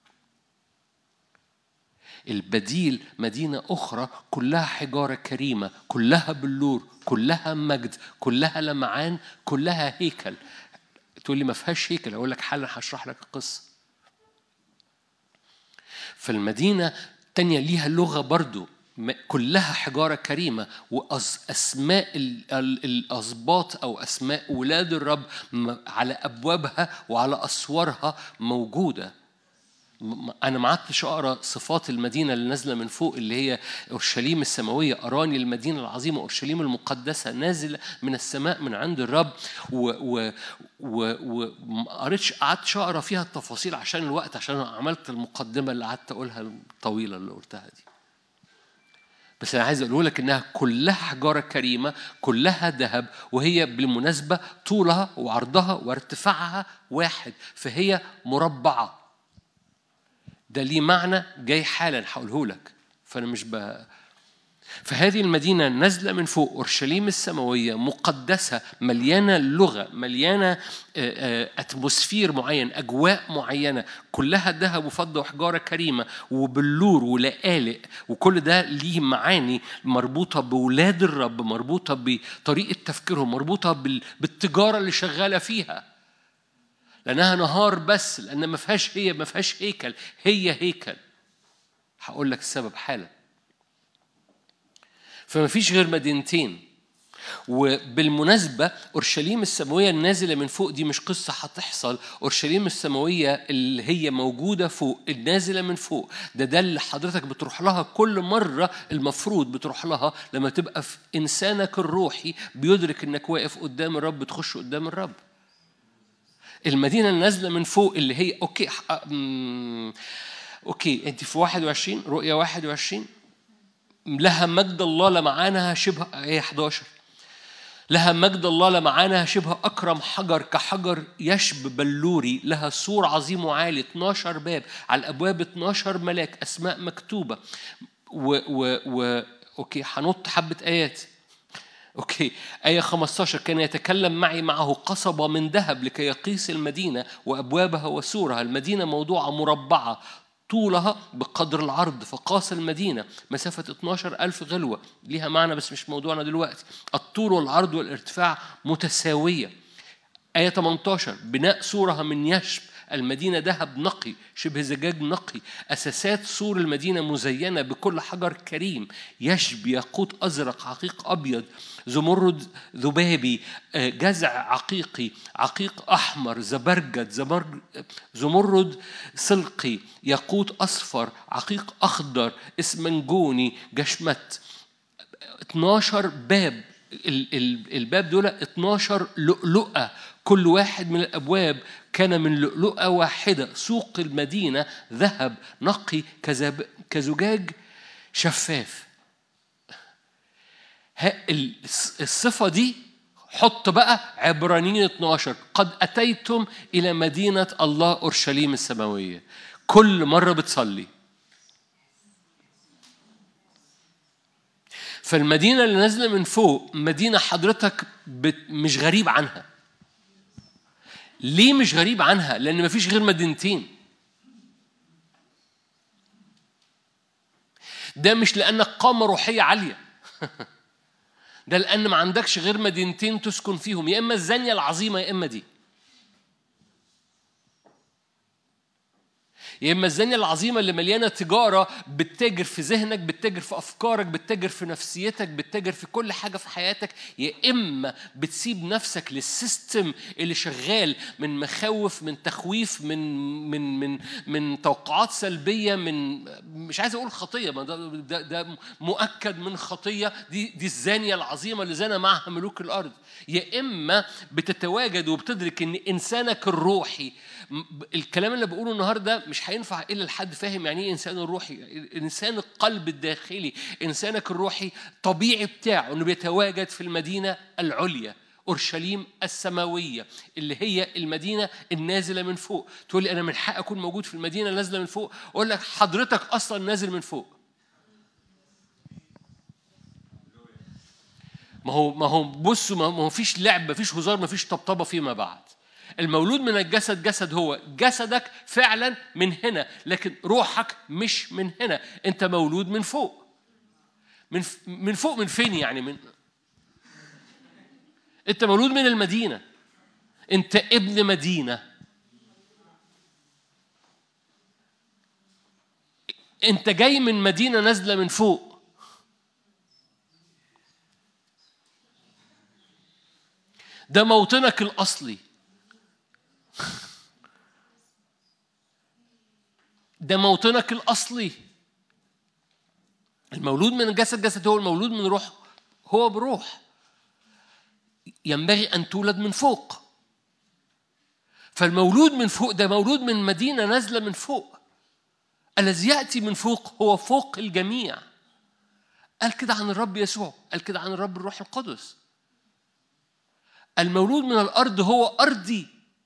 البديل مدينة أخرى كلها حجارة كريمة كلها بلور كلها مجد كلها لمعان كلها هيكل تقول لي ما فيهاش هيكل أقول لك حالا هشرح لك القصة فالمدينة التانية ليها لغة برضو كلها حجارة كريمة وأسماء الأسباط أو أسماء ولاد الرب على أبوابها وعلى أسوارها موجودة أنا ما عدتش أقرأ صفات المدينة اللي نازلة من فوق اللي هي أورشليم السماوية أراني المدينة العظيمة أورشليم المقدسة نازلة من السماء من عند الرب و و و وما قريتش قعدتش أقرأ فيها التفاصيل عشان الوقت عشان عملت المقدمة اللي قعدت أقولها الطويلة اللي قلتها دي بس أنا عايز أقول لك إنها كلها حجارة كريمة كلها ذهب وهي بالمناسبة طولها وعرضها وارتفاعها واحد فهي مربعة ده ليه معنى جاي حالا هقوله لك فأنا مش ب... فهذه المدينة نازلة من فوق أورشليم السماوية مقدسة مليانة لغة مليانة أتموسفير معين أجواء معينة كلها ذهب وفضة وحجارة كريمة وبلور ولآلئ وكل ده ليه معاني مربوطة بولاد الرب مربوطة بطريقة تفكيرهم مربوطة بالتجارة اللي شغالة فيها لأنها نهار بس لأن ما فيهاش هي ما فيهاش هيكل هي هيكل هقول لك السبب حالا فما فيش غير مدينتين وبالمناسبة أورشليم السماوية النازلة من فوق دي مش قصة هتحصل أورشليم السماوية اللي هي موجودة فوق النازلة من فوق ده ده اللي حضرتك بتروح لها كل مرة المفروض بتروح لها لما تبقى في إنسانك الروحي بيدرك إنك واقف قدام الرب تخش قدام الرب المدينة النازلة من فوق اللي هي أوكي أوكي أنت في 21 رؤية 21 لها مجد الله لمعانها شبه آية 11 لها مجد الله لمعانها شبه أكرم حجر كحجر يشب بلوري لها سور عظيم وعالي 12 باب على الأبواب 12 ملاك أسماء مكتوبة و, و, و أوكي هنط حبة آيات أوكي آية 15 كان يتكلم معي معه قصبة من ذهب لكي يقيس المدينة وأبوابها وسورها المدينة موضوعة مربعة طولها بقدر العرض فقاس المدينة مسافة 12 ألف غلوة ليها معنى بس مش موضوعنا دلوقتي الطول والعرض والارتفاع متساوية آية 18 بناء سورها من يشب المدينة ذهب نقي شبه زجاج نقي أساسات سور المدينة مزينة بكل حجر كريم يشب ياقوت أزرق عقيق أبيض زمرد ذبابي آه، جزع عقيقي عقيق أحمر زبرجد زبرج زمرد سلقي ياقوت أصفر عقيق أخضر اسمنجوني جشمت 12 باب الباب دول 12 لؤلؤة كل واحد من الأبواب كان من لؤلؤة واحدة سوق المدينة ذهب نقي كزجاج شفاف الصفة دي حط بقى عبرانيين 12 قد أتيتم إلى مدينة الله أورشليم السماوية كل مرة بتصلي فالمدينة اللي نازلة من فوق مدينة حضرتك مش غريب عنها ليه مش غريب عنها؟ لأن مفيش غير مدينتين ده مش لأنك قامة روحية عالية ده لأن ما عندكش غير مدينتين تسكن فيهم يا إما الزانية العظيمة يا إما دي يا اما الزانيه العظيمه اللي مليانه تجاره بتتاجر في ذهنك بتتاجر في افكارك بتتاجر في نفسيتك بتتاجر في كل حاجه في حياتك يا اما بتسيب نفسك للسيستم اللي شغال من مخاوف من تخويف من من من من توقعات سلبيه من مش عايز اقول خطيه ما ده, ده, ده مؤكد من خطيه دي دي الزانيه العظيمه اللي زنى معها ملوك الارض يا اما بتتواجد وبتدرك ان انسانك الروحي الكلام اللي بقوله النهارده مش هينفع الا لحد فاهم يعني ايه انسان الروحي انسان القلب الداخلي انسانك الروحي طبيعي بتاعه انه بيتواجد في المدينه العليا اورشليم السماويه اللي هي المدينه النازله من فوق تقول لي انا من حق اكون موجود في المدينه النازله من فوق اقول لك حضرتك اصلا نازل من فوق ما هو ما هو بصوا ما هو فيش لعب ما فيش هزار ما فيش طبطبه فيما بعد المولود من الجسد جسد هو جسدك فعلا من هنا لكن روحك مش من هنا انت مولود من فوق من من فوق من فين يعني من انت مولود من المدينه انت ابن مدينه انت جاي من مدينه نازله من فوق ده موطنك الاصلي ده موطنك الأصلي المولود من الجسد جسد هو المولود من روح هو بروح ينبغي أن تولد من فوق فالمولود من فوق ده مولود من مدينة نازلة من فوق الذي يأتي من فوق هو فوق الجميع قال كده عن الرب يسوع قال كده عن الرب الروح القدس المولود من الأرض هو أرضي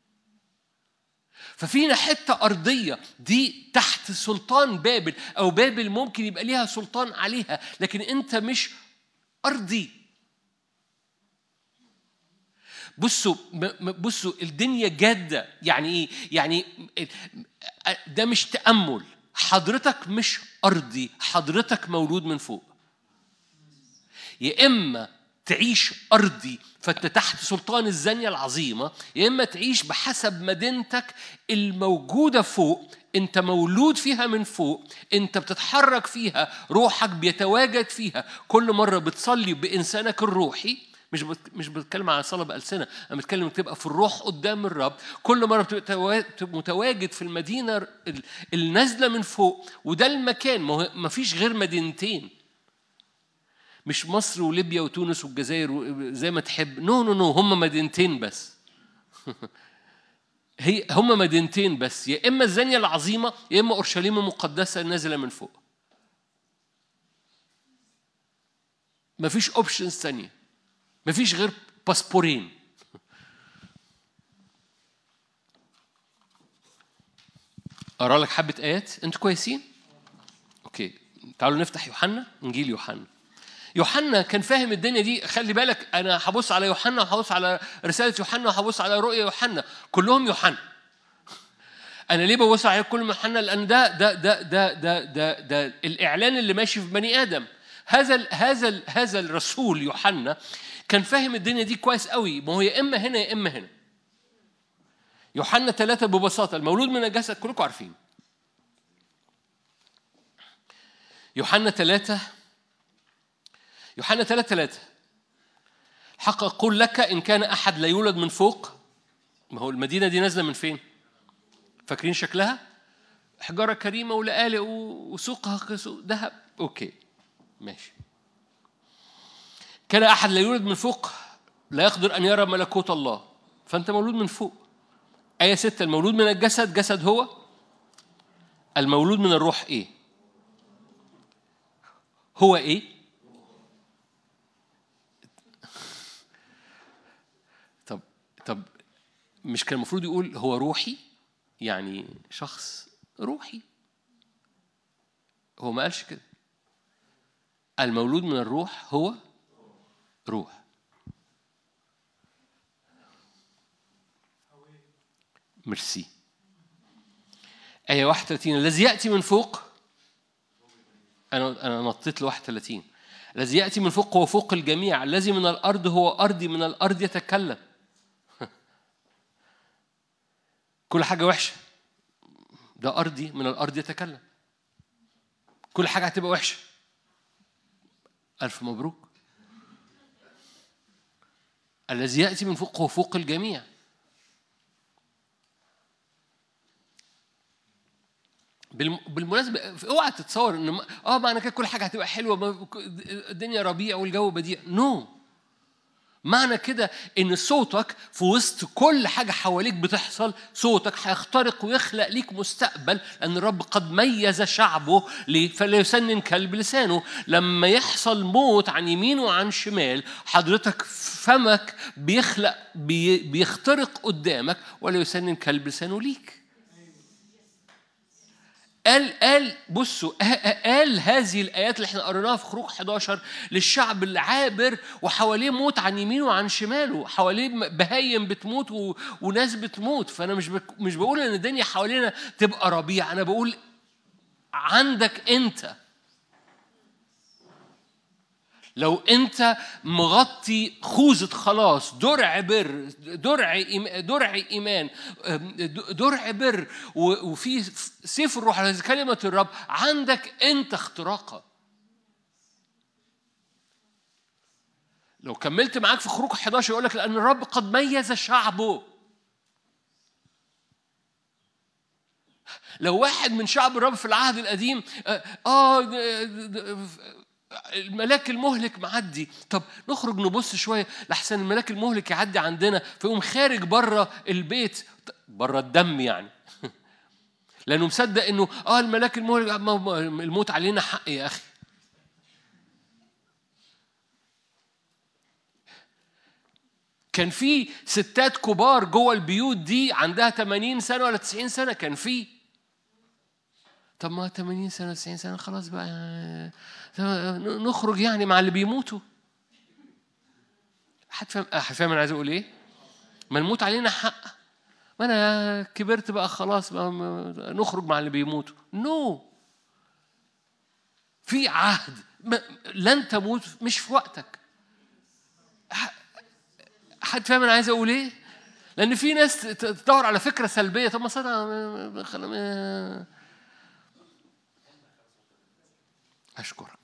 ففينا حتة أرضية دي تحت سلطان بابل أو بابل ممكن يبقى ليها سلطان عليها لكن أنت مش أرضي بصوا بصوا الدنيا جادة يعني إيه؟ يعني ده مش تأمل حضرتك مش أرضي حضرتك مولود من فوق يا إما تعيش أرضي فأنت تحت سلطان الزانية العظيمة يا إما تعيش بحسب مدينتك الموجودة فوق أنت مولود فيها من فوق أنت بتتحرك فيها روحك بيتواجد فيها كل مرة بتصلي بإنسانك الروحي مش مش بتكلم عن صلاه بالسنه انا بتكلم تبقى في الروح قدام الرب كل مره بتبقى متواجد في المدينه النازله من فوق وده المكان ما فيش غير مدينتين مش مصر وليبيا وتونس والجزائر زي ما تحب نو نو نو هم مدينتين بس هي هم مدينتين بس يا اما الزانيه العظيمه يا اما اورشليم المقدسه النازله من فوق مفيش اوبشنز ثانيه مفيش غير باسبورين اقرا لك حبه ايات انتوا كويسين اوكي تعالوا نفتح يوحنا انجيل يوحنا يوحنا كان فاهم الدنيا دي خلي بالك انا هبص على يوحنا وهبص على رساله يوحنا وهبص على رؤيا يوحنا كلهم يوحنا انا ليه ببص على كل يوحنا لان ده ده ده ده ده ده, ده الاعلان اللي ماشي في بني ادم هذا ال هذا ال هذا الرسول يوحنا كان فاهم الدنيا دي كويس قوي ما هو يا اما هنا يا اما هنا يوحنا ثلاثة ببساطة المولود من الجسد كلكم عارفين يوحنا ثلاثة يوحنا 3 3 حق أقول لك إن كان أحد لا يولد من فوق ما هو المدينة دي نازلة من فين؟ فاكرين شكلها؟ حجارة كريمة ولآلئ وسوقها ذهب أوكي ماشي كان أحد لا يولد من فوق لا يقدر أن يرى ملكوت الله فأنت مولود من فوق آية ستة المولود من الجسد جسد هو المولود من الروح إيه هو إيه طب طب مش كان المفروض يقول هو روحي يعني شخص روحي هو ما قالش كده المولود من الروح هو روح ميرسي آية 31 الذي يأتي من فوق أنا أنا نطيت ل 31 الذي يأتي من فوق هو فوق الجميع الذي من الأرض هو أرضي من الأرض يتكلم كل حاجة وحشة ده أرضي من الأرض يتكلم كل حاجة هتبقى وحشة ألف مبروك الذي يأتي من فوق هو فوق الجميع بالمناسبة اوعى تتصور ان اه معنى كده كل حاجة هتبقى حلوة الدنيا ربيع والجو بديع نو no. معنى كده ان صوتك في وسط كل حاجه حواليك بتحصل صوتك هيخترق ويخلق ليك مستقبل لان الرب قد ميز شعبه ليه فلا يسنن كلب لسانه لما يحصل موت عن يمين وعن شمال حضرتك فمك بيخلق بي بيخترق قدامك ولا يسنن كلب لسانه ليك قال قال بصوا قال هذه الايات اللي احنا قريناها في خروج 11 للشعب العابر وحواليه موت عن يمينه وعن شماله حواليه بهايم بتموت و... وناس بتموت فانا مش بك... مش بقول ان الدنيا حوالينا تبقى ربيع انا بقول عندك انت لو انت مغطي خوذة خلاص درع بر درع درع ايمان درع بر وفي سيف الروح الذي كلمة الرب عندك انت اختراقة لو كملت معاك في خروج 11 يقول لك لأن الرب قد ميز شعبه لو واحد من شعب الرب في العهد القديم اه, آه الملاك المهلك معدي طب نخرج نبص شويه لحسن الملاك المهلك يعدي عندنا فيقوم خارج بره البيت بره الدم يعني لانه مصدق انه اه الملاك المهلك الموت علينا حق يا اخي كان في ستات كبار جوه البيوت دي عندها 80 سنه ولا 90 سنه كان في طب ما 80 سنه 90 سنه خلاص بقى نخرج يعني مع اللي بيموتوا هتفهم هتفهم انا عايز اقول ايه؟ ما الموت علينا حق ما انا كبرت بقى خلاص بقى نخرج مع اللي بيموتوا نو no. في عهد لن تموت مش في وقتك حد فاهم انا عايز اقول ايه؟ لان في ناس تدور على فكره سلبيه طب ما أشكرك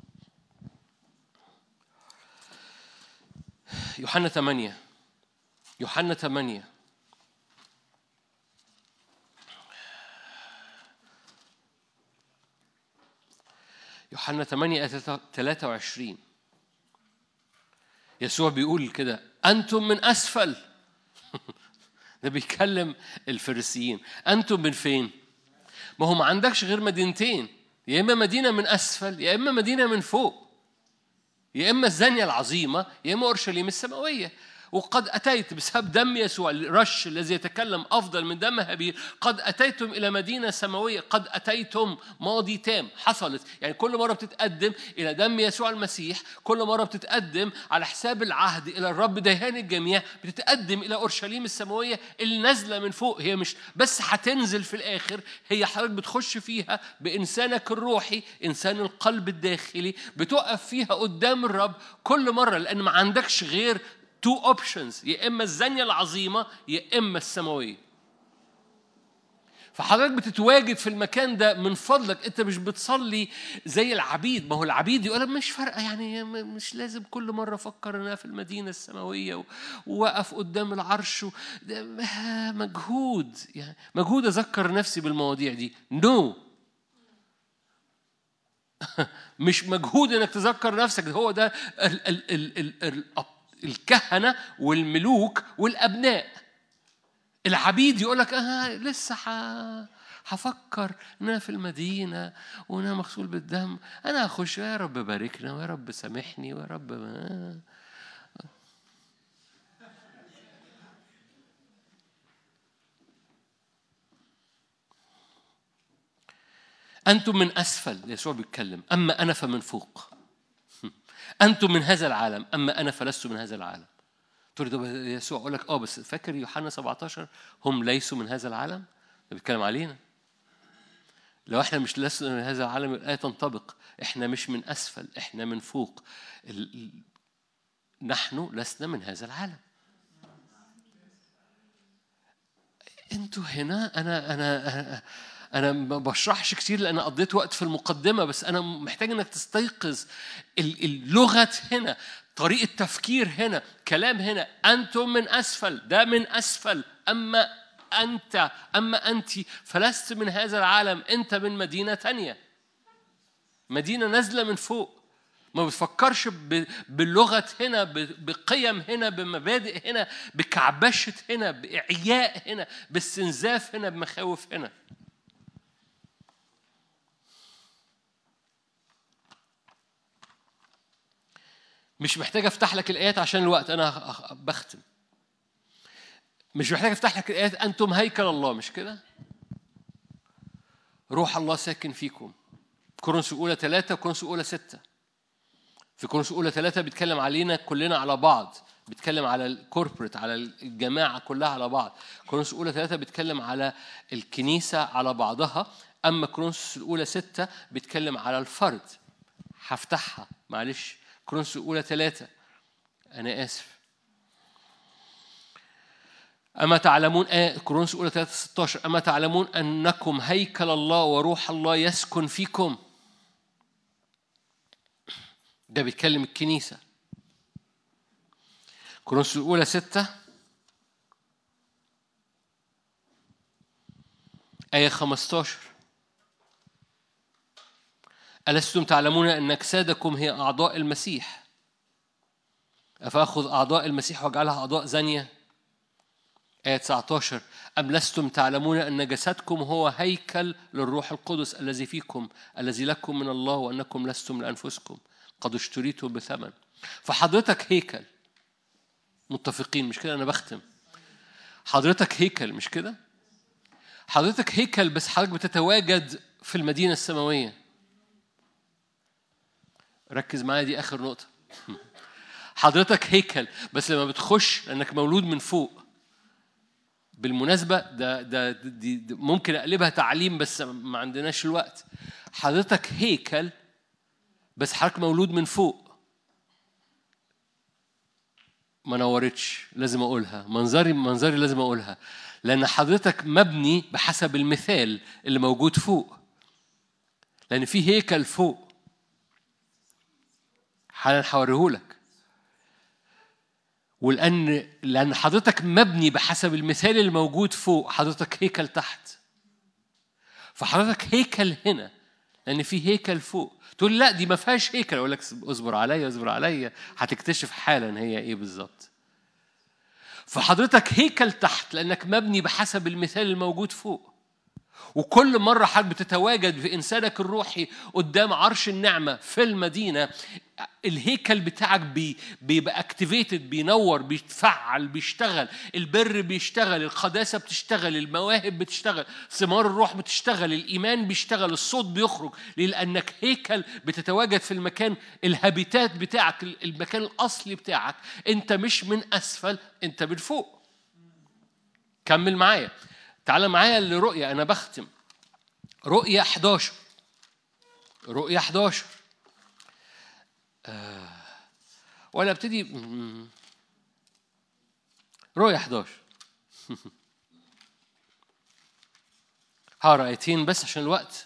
يوحنا ثمانية يوحنا ثمانية يوحنا 8 23 يسوع بيقول كده أنتم من أسفل ده بيكلم الفريسيين أنتم من فين؟ ما هو ما عندكش غير مدينتين يا إما مدينة من أسفل يا إما مدينة من فوق يا إما الزانية العظيمة يا إما أورشليم السماوية وقد أتيت بسبب دم يسوع الرش الذي يتكلم أفضل من دم هابيل قد أتيتم إلى مدينة سماوية قد أتيتم ماضي تام حصلت يعني كل مرة بتتقدم إلى دم يسوع المسيح كل مرة بتتقدم على حساب العهد إلى الرب ديان الجميع بتتقدم إلى أورشليم السماوية اللي نازلة من فوق هي مش بس هتنزل في الآخر هي حضرتك بتخش فيها بإنسانك الروحي إنسان القلب الداخلي بتقف فيها قدام الرب كل مرة لأن ما عندكش غير تو اوبشنز يا اما الزانيه العظيمه يا اما السماويه فحضرتك بتتواجد في المكان ده من فضلك انت مش بتصلي زي العبيد ما هو العبيد يقول مش فارقه يعني مش لازم كل مره افكر ان انا في المدينه السماويه واقف قدام العرش مجهود يعني مجهود اذكر نفسي بالمواضيع دي نو no. مش مجهود انك تذكر نفسك ده هو ده ال ال ال ال ال الكهنه والملوك والابناء العبيد يقول لك اه لسه ح... هفكر ان انا في المدينه وانا مغسول بالدم انا هخش يا رب باركنا ويا رب سامحني ويا رب ما. أنتم من أسفل يسوع بيتكلم أما أنا فمن فوق أنتم من هذا العالم أما أنا فلست من هذا العالم تقول ده يسوع أقول لك أه بس فاكر يوحنا 17 هم ليسوا من هذا العالم ده بيتكلم علينا لو احنا مش لسنا من هذا العالم الآية تنطبق احنا مش من أسفل احنا من فوق ال... نحن لسنا من هذا العالم انتوا هنا انا انا انا ما بشرحش كتير لان قضيت وقت في المقدمه بس انا محتاج انك تستيقظ اللغه هنا طريقه تفكير هنا كلام هنا انتم من اسفل ده من اسفل اما انت اما انت فلست من هذا العالم انت من مدينه تانية مدينه نازله من فوق ما بتفكرش باللغة هنا بقيم هنا بمبادئ هنا بكعبشة هنا بإعياء هنا باستنزاف هنا بمخاوف هنا مش محتاج افتح لك الايات عشان الوقت انا بختم مش محتاج افتح لك الايات انتم هيكل الله مش كده روح الله ساكن فيكم كورنثوس الاولى ثلاثة وكورنثوس الاولى ستة في كورنثوس الاولى ثلاثة بيتكلم علينا كلنا على بعض بيتكلم على الكوربريت على الجماعة كلها على بعض كورنثوس الاولى ثلاثة بيتكلم على الكنيسة على بعضها أما كورنثوس الأولى ستة بيتكلم على الفرد هفتحها معلش كورنثوس الأولى ثلاثة أنا آسف أما تعلمون آه كورنثوس الأولى 3 16 أما تعلمون أنكم هيكل الله وروح الله يسكن فيكم ده بيتكلم الكنيسة كورنثوس الأولى 6 آية 15 ألستم تعلمون أن أجسادكم هي أعضاء المسيح أفأخذ أعضاء المسيح وأجعلها أعضاء زانية آية 19 أم لستم تعلمون أن جسدكم هو هيكل للروح القدس الذي فيكم الذي لكم من الله وأنكم لستم لأنفسكم قد اشتريتم بثمن فحضرتك هيكل متفقين مش كده أنا بختم حضرتك هيكل مش كده حضرتك هيكل بس حضرتك بتتواجد في المدينة السماوية ركز معايا دي آخر نقطة حضرتك هيكل بس لما بتخش لأنك مولود من فوق بالمناسبة ده ده دي, دي ممكن أقلبها تعليم بس ما عندناش الوقت حضرتك هيكل بس حضرتك مولود من فوق ما نورتش لازم أقولها منظري منظري لازم أقولها لأن حضرتك مبني بحسب المثال اللي موجود فوق لأن في هيكل فوق حالا هوريهولك ولأن لأن حضرتك مبني بحسب المثال الموجود فوق حضرتك هيكل تحت فحضرتك هيكل هنا لأن في هيكل فوق تقول لا دي ما فيهاش هيكل أقول لك اصبر عليا اصبر عليا هتكتشف حالا هي إيه بالظبط فحضرتك هيكل تحت لأنك مبني بحسب المثال الموجود فوق وكل مرة حضرتك بتتواجد في إنسانك الروحي قدام عرش النعمة في المدينة الهيكل بتاعك بي بيبقى اكتيفيتد بينور بيتفعل بيشتغل البر بيشتغل القداسة بتشتغل المواهب بتشتغل ثمار الروح بتشتغل الإيمان بيشتغل الصوت بيخرج لأنك هيكل بتتواجد في المكان الهابيتات بتاعك المكان الأصلي بتاعك أنت مش من أسفل أنت من فوق كمل معايا تعال معايا لرؤية أنا بختم رؤية 11 رؤية 11 آه ولا ابتدي رؤية 11 هقرا آيتين بس عشان الوقت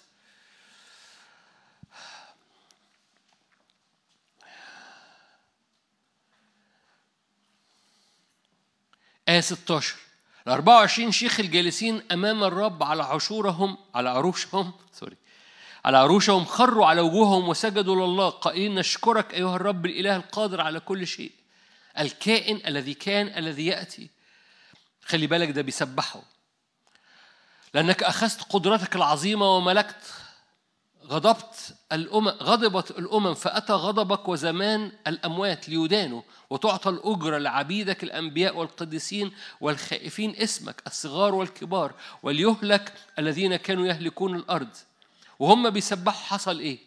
آية 16 ال 24 شيخ الجالسين أمام الرب على عشورهم على عروشهم سوري على عروشهم خروا على وجوههم وسجدوا لله قائلين نشكرك أيها الرب الإله القادر على كل شيء الكائن الذي كان الذي يأتي خلي بالك ده بيسبحه لأنك أخذت قدرتك العظيمة وملكت غضبت الأمم غضبت الأمم فأتى غضبك وزمان الأموات ليدانوا وتعطى الأجرة لعبيدك الأنبياء والقديسين والخائفين اسمك الصغار والكبار وليهلك الذين كانوا يهلكون الأرض وهم بيسبحوا حصل إيه؟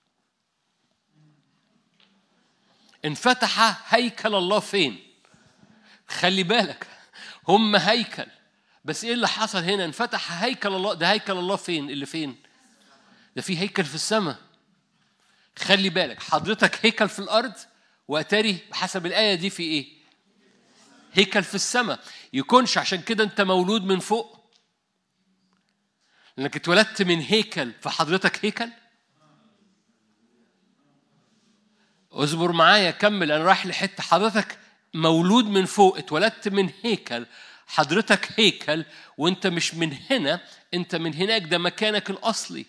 انفتح هيكل الله فين؟ خلي بالك هم هيكل بس ايه اللي حصل هنا انفتح هيكل الله ده هيكل الله فين اللي فين ده في هيكل في السماء خلي بالك حضرتك هيكل في الارض واتاري بحسب الايه دي في ايه هيكل في السماء يكونش عشان كده انت مولود من فوق لانك اتولدت من هيكل فحضرتك هيكل اصبر معايا كمل انا رايح لحته حضرتك مولود من فوق اتولدت من هيكل حضرتك هيكل وانت مش من هنا انت من هناك ده مكانك الاصلي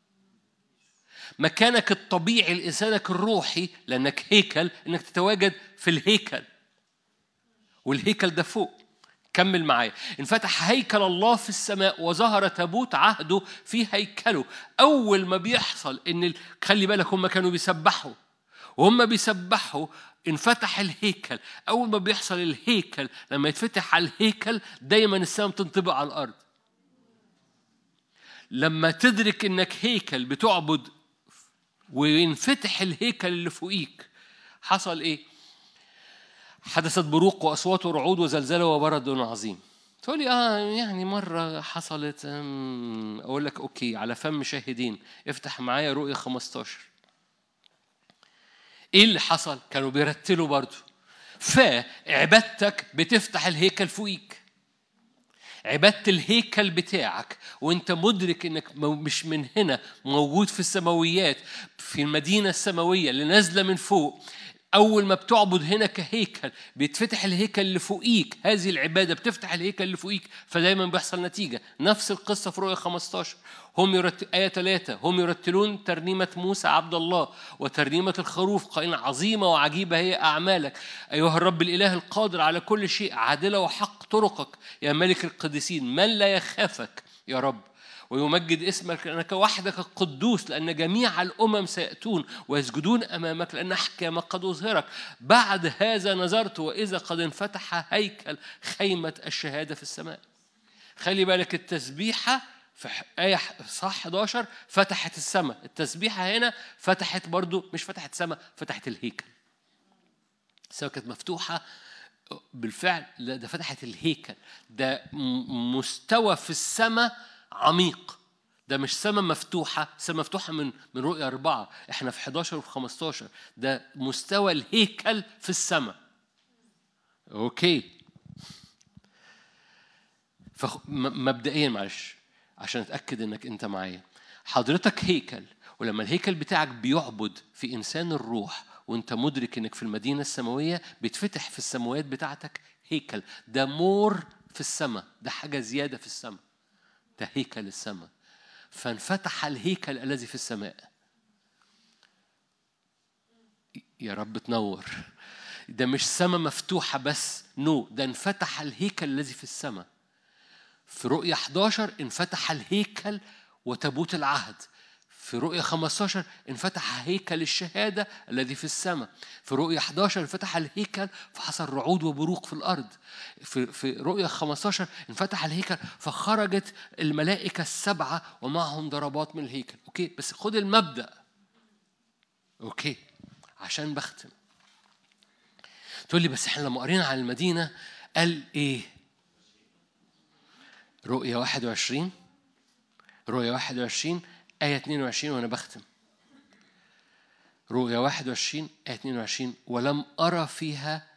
مكانك الطبيعي لإنسانك الروحي لأنك هيكل إنك تتواجد في الهيكل والهيكل ده فوق كمل معايا انفتح هيكل الله في السماء وظهر تابوت عهده في هيكله أول ما بيحصل إن خلي بالك هم كانوا بيسبحوا وهم بيسبحوا انفتح الهيكل أول ما بيحصل الهيكل لما يتفتح على الهيكل دايما السماء بتنطبق على الأرض لما تدرك انك هيكل بتعبد وينفتح الهيكل اللي فوقيك حصل ايه حدثت بروق واصوات ورعود وزلزله وبرد عظيم تقول لي اه يعني مره حصلت اقول لك اوكي على فم شاهدين افتح معايا رؤيه 15 ايه اللي حصل كانوا بيرتلوا برضو فعبادتك بتفتح الهيكل فوقيك عبادة الهيكل بتاعك وانت مدرك انك مش من هنا موجود في السماويات في المدينة السماوية اللي نازلة من فوق أول ما بتعبد هنا كهيكل بيتفتح الهيكل اللي فوقيك هذه العبادة بتفتح الهيكل اللي فوقيك فدايما بيحصل نتيجة نفس القصة في رؤية 15 هم يرتل آية 3 هم يرتلون ترنيمة موسى عبد الله وترنيمة الخروف قائلين عظيمة وعجيبة هي أعمالك أيها الرب الإله القادر على كل شيء عادلة وحق طرقك يا ملك القديسين من لا يخافك يا رب ويمجد اسمك لأنك وحدك القدوس لأن جميع الأمم سيأتون ويسجدون أمامك لأن أحكامك قد أظهرك بعد هذا نظرت وإذا قد انفتح هيكل خيمة الشهادة في السماء خلي بالك التسبيحة في آية صح 11 فتحت السماء التسبيحة هنا فتحت برضو مش فتحت السماء فتحت الهيكل السماء كانت مفتوحة بالفعل لا ده فتحت الهيكل ده مستوى في السماء عميق ده مش سماء مفتوحة سماء مفتوحة من من رؤية أربعة إحنا في 11 وفي 15 ده مستوى الهيكل في السماء أوكي فمبدئيا معلش عشان أتأكد إنك أنت معايا حضرتك هيكل ولما الهيكل بتاعك بيعبد في إنسان الروح وأنت مدرك إنك في المدينة السماوية بيتفتح في السماوات بتاعتك هيكل ده مور في السماء ده حاجة زيادة في السماء ده هيكل السماء فانفتح الهيكل الذي في السماء يا رب تنور ده مش سماء مفتوحة بس نو no. ده انفتح الهيكل الذي في السماء في رؤية 11 انفتح الهيكل وتابوت العهد في رؤية 15 انفتح هيكل الشهادة الذي في السماء في رؤية 11 انفتح الهيكل فحصل رعود وبروق في الأرض في, في رؤية 15 انفتح الهيكل فخرجت الملائكة السبعة ومعهم ضربات من الهيكل أوكي بس خد المبدأ أوكي عشان بختم تقول لي بس احنا لما قرينا عن المدينة قال ايه رؤية 21 رؤية 21 آية 22 وأنا بختم رؤيا 21 آية 22 ولم أرى فيها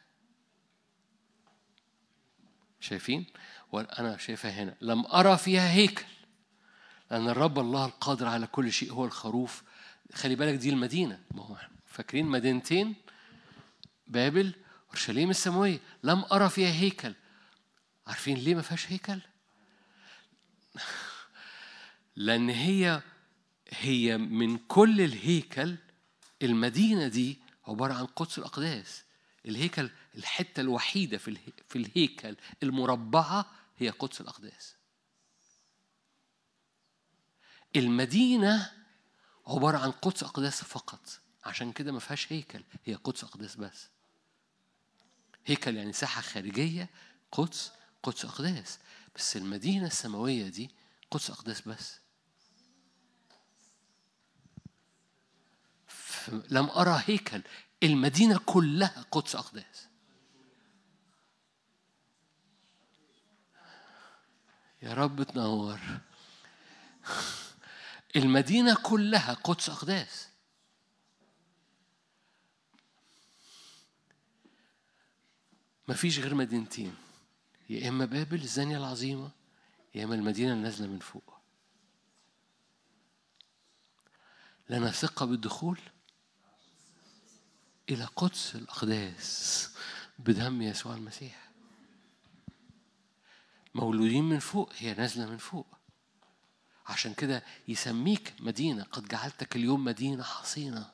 شايفين؟ وأنا شايفها هنا لم أرى فيها هيكل لأن الرب الله القادر على كل شيء هو الخروف خلي بالك دي المدينة ما هو فاكرين مدينتين بابل أورشليم السماوية لم أرى فيها هيكل عارفين ليه ما فيهاش هيكل؟ لأن هي هي من كل الهيكل المدينة دي عبارة عن قدس الأقداس الهيكل الحتة الوحيدة في في الهيكل المربعة هي قدس الأقداس المدينة عبارة عن قدس أقداس فقط عشان كده ما فيهاش هيكل هي قدس أقداس بس هيكل يعني ساحة خارجية قدس قدس أقداس بس المدينة السماوية دي قدس أقداس بس لم أرى هيكل المدينة كلها قدس أقداس يا رب تنور المدينة كلها قدس أقداس مفيش غير مدينتين يا إما بابل الزانية العظيمة يا إما المدينة النازلة من فوق لنا ثقة بالدخول إلى قدس الأقداس بدم يسوع المسيح مولودين من فوق هي نازلة من فوق عشان كده يسميك مدينة قد جعلتك اليوم مدينة حصينة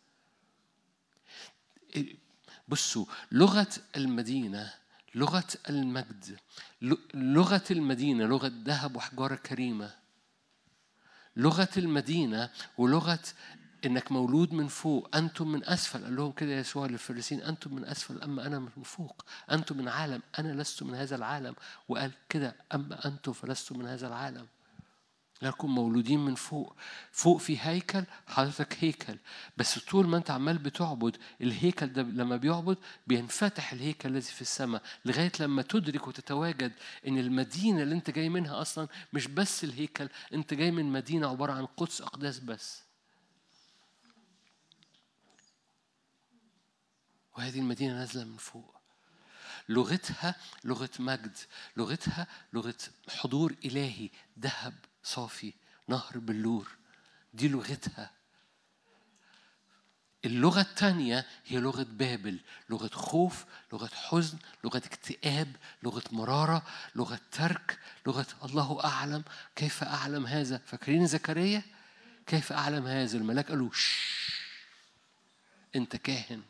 بصوا لغة المدينة لغة المجد لغة المدينة لغة ذهب وحجارة كريمة لغة المدينة ولغة انك مولود من فوق انتم من اسفل قال لهم كده يسوع للفريسين انتم من اسفل اما انا من فوق انتم من عالم انا لست من هذا العالم وقال كده اما انتم فلستم من هذا العالم لكم مولودين من فوق فوق في هيكل حضرتك هيكل بس طول ما انت عمال بتعبد الهيكل ده لما بيعبد بينفتح الهيكل الذي في السماء لغايه لما تدرك وتتواجد ان المدينه اللي انت جاي منها اصلا مش بس الهيكل انت جاي من مدينه عباره عن قدس اقداس بس وهذه المدينة نازلة من فوق لغتها لغة مجد لغتها لغة حضور إلهي ذهب صافي نهر بلور دي لغتها اللغة الثانية هي لغة بابل لغة خوف لغة حزن لغة اكتئاب لغة مرارة لغة ترك لغة الله أعلم كيف أعلم هذا فاكرين زكريا كيف أعلم هذا الملاك قالوا أنت كاهن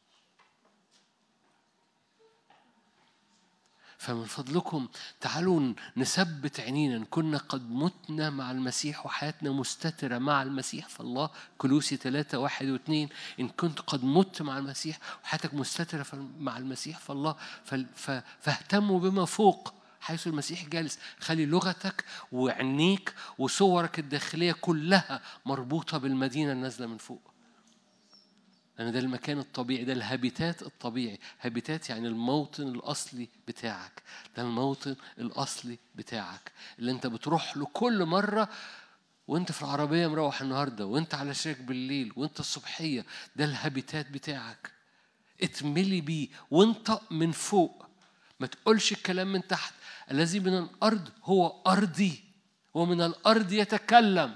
فمن فضلكم تعالوا نثبت عينينا كنا قد متنا مع المسيح وحياتنا مستترة مع المسيح فالله كلوسي ثلاثة واحد واثنين إن كنت قد مت مع المسيح وحياتك مستترة مع المسيح فالله فاهتموا بما فوق حيث المسيح جالس خلي لغتك وعينيك وصورك الداخلية كلها مربوطة بالمدينة النازلة من فوق لأن ده المكان الطبيعي ده الهابيتات الطبيعي هابيتات يعني الموطن الأصلي بتاعك ده الموطن الأصلي بتاعك اللي أنت بتروح له كل مرة وانت في العربية مروح النهاردة وانت على شريك بالليل وانت الصبحية ده الهابيتات بتاعك اتملي بيه وانطق من فوق ما تقولش الكلام من تحت الذي من الأرض هو أرضي ومن الأرض يتكلم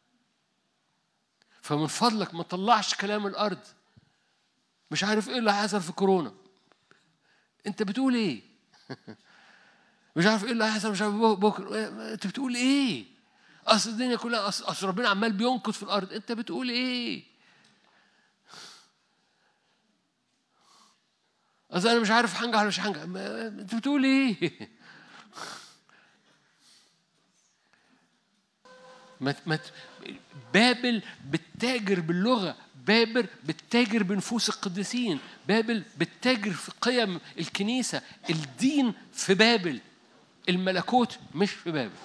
فمن فضلك ما تطلعش كلام الأرض مش عارف ايه اللي هيحصل في كورونا انت بتقول ايه مش عارف ايه اللي هيحصل مش عارف بكره انت بتقول ايه اصل الدنيا كلها اصل ربنا عمال بينقض في الارض انت بتقول ايه اصل انا مش عارف هنجح ولا مش هنجح انت بتقول ايه ما بابل بتتاجر باللغه بابل بتتاجر بنفوس القديسين بابل بتتاجر في قيم الكنيسة الدين في بابل الملكوت مش في بابل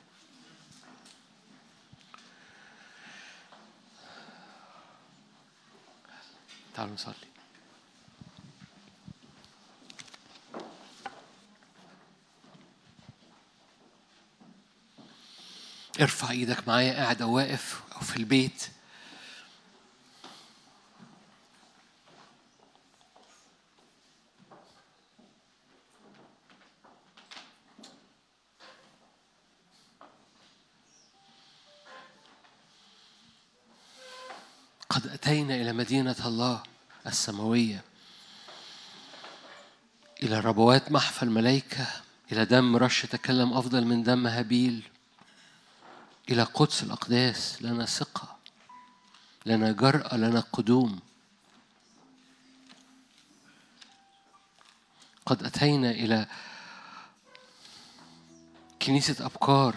تعالوا نصلي ارفع ايدك معايا قاعد او واقف او في البيت قد أتينا إلى مدينة الله السماوية إلى ربوات محفى الملائكة إلى دم رش تكلم أفضل من دم هابيل إلى قدس الأقداس لنا ثقة لنا جرأة لنا قدوم قد أتينا إلى كنيسة أبكار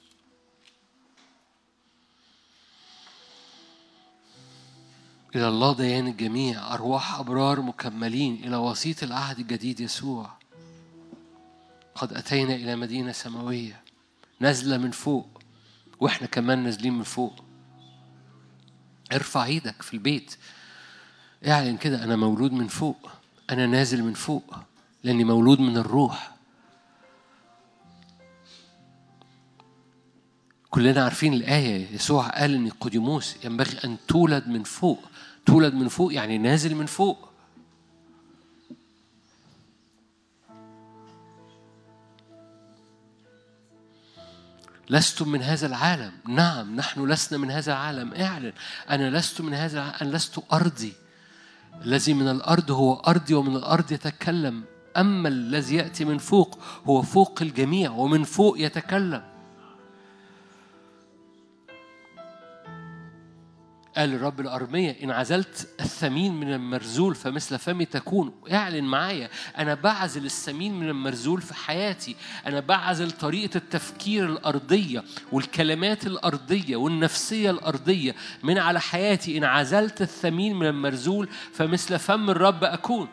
إلى الله ديان الجميع أرواح أبرار مكملين إلى وسيط العهد الجديد يسوع قد أتينا إلى مدينة سماوية نازلة من فوق وإحنا كمان نازلين من فوق ارفع ايدك في البيت اعلن كده أنا مولود من فوق أنا نازل من فوق لأني مولود من الروح كلنا عارفين الآية يسوع قال إن قديموس ينبغي أن تولد من فوق تولد من فوق يعني نازل من فوق لستم من هذا العالم نعم نحن لسنا من هذا العالم اعلن أنا لست من هذا العالم أنا لست أرضي الذي من الأرض هو أرضي ومن الأرض يتكلم أما الذي يأتي من فوق هو فوق الجميع ومن فوق يتكلم قال الرب الأرمية إن عزلت الثمين من المرزول فمثل فمي تكون اعلن معايا أنا بعزل الثمين من المرزول في حياتي أنا بعزل طريقة التفكير الأرضية والكلمات الأرضية والنفسية الأرضية من على حياتي إن عزلت الثمين من المرزول فمثل فم الرب أكون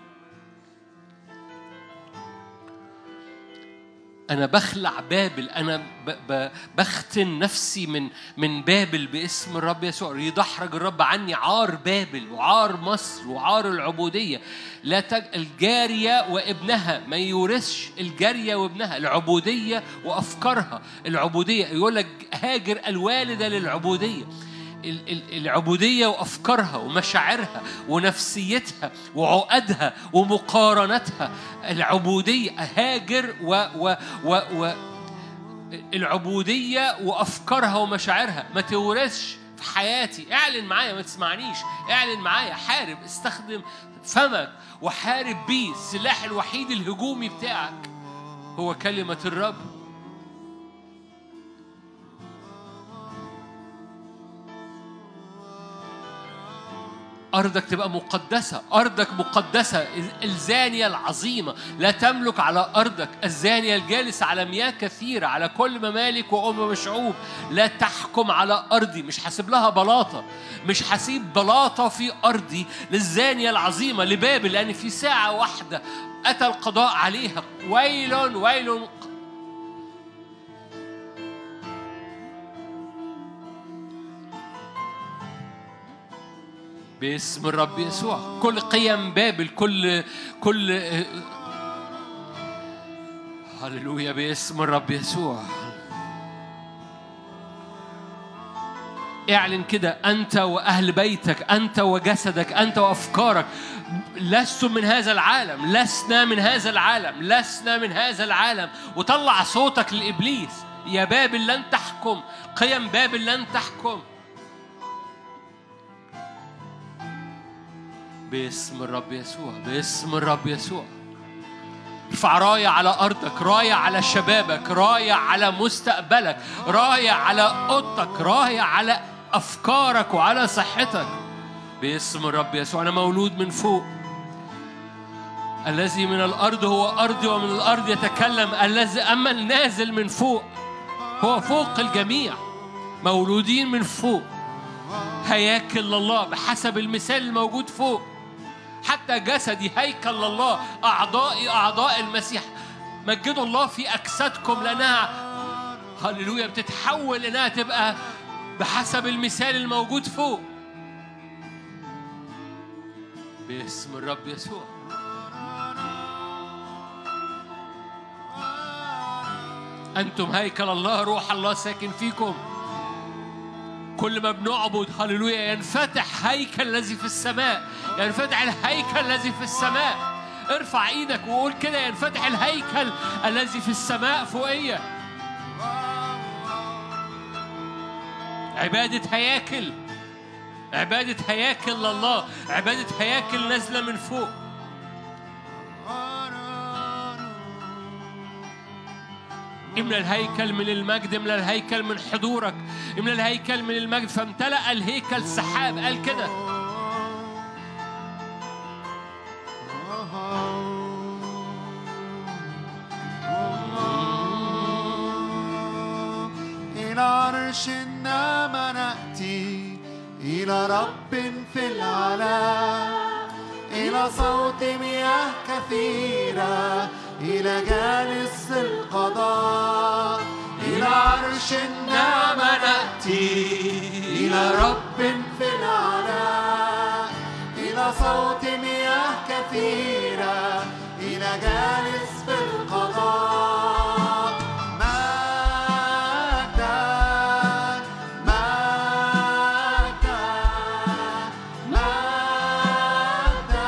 أنا بخلع بابل أنا بختن نفسي من من بابل باسم الرب يسوع يدحرج الرب عني عار بابل وعار مصر وعار العبودية لا تج... الجارية وابنها ما يورثش الجارية وابنها العبودية وأفكارها العبودية يقول لك هاجر الوالدة للعبودية العبودية وأفكارها ومشاعرها ونفسيتها وعقدها ومقارنتها العبودية هاجر و, و, و, و العبودية وأفكارها ومشاعرها ما تورثش في حياتي اعلن معايا ما تسمعنيش اعلن معايا حارب استخدم فمك وحارب بيه السلاح الوحيد الهجومي بتاعك هو كلمة الرب أرضك تبقى مقدسة أرضك مقدسة الزانية العظيمة لا تملك على أرضك الزانية الجالسة على مياه كثيرة على كل ممالك وأمم شعوب لا تحكم على أرضي مش حاسب لها بلاطة مش حسيب بلاطة في أرضي للزانية العظيمة لبابل لأن في ساعة واحدة أتى القضاء عليها ويل ويل باسم الرب يسوع كل قيم بابل كل كل هللويا باسم الرب يسوع اعلن كده أنت وأهل بيتك أنت وجسدك أنت وأفكارك لستم من هذا العالم لسنا من هذا العالم لسنا من هذا العالم وطلع صوتك لإبليس يا بابل لن تحكم قيم بابل لن تحكم باسم الرب يسوع باسم الرب يسوع ارفع راية على أرضك راية على شبابك راية على مستقبلك راية على أوضتك راية على أفكارك وعلى صحتك باسم الرب يسوع أنا مولود من فوق الذي من الأرض هو أرضي ومن الأرض يتكلم الذي أما النازل من فوق هو فوق الجميع مولودين من فوق هياكل الله بحسب المثال الموجود فوق حتى جسدي هيكل الله أعضائي أعضاء المسيح مجدوا الله في أجسادكم لأنها هللويا بتتحول إنها تبقى بحسب المثال الموجود فوق باسم الرب يسوع أنتم هيكل الله روح الله ساكن فيكم كل ما بنعبد هللويا ينفتح هيكل الذي في السماء ينفتح الهيكل الذي في السماء ارفع ايدك وقول كده ينفتح الهيكل الذي في السماء فوقية عبادة هياكل عبادة هياكل لله عبادة هياكل نازلة من فوق املى الهيكل من المجد املى الهيكل من حضورك املى الهيكل من المجد فامتلأ الهيكل سحاب قال كده إلى عرش النعمة نأتي إلى رب في العلا إلى صوت مياه كثيرة إلى جالس القضاء إلى عرش النعمة نأتي إلى رب في العلا إلى صوت مياه كثيرة إلى جالس في القضاء مجدا مجدا مجدا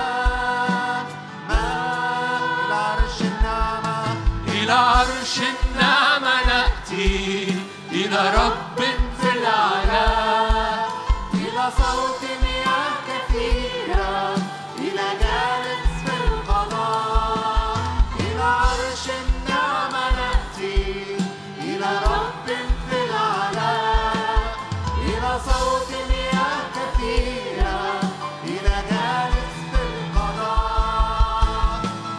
إلى عرش النعمة إلى عرش النعمة نأتي إلى رب في العلا إلى صوت مياه كثيرة إلى جالس في القضاء إلى عرش النعمة نأتي إلى رب في العلا إلى صوت مياه كثيرة إلى جالس في القضاء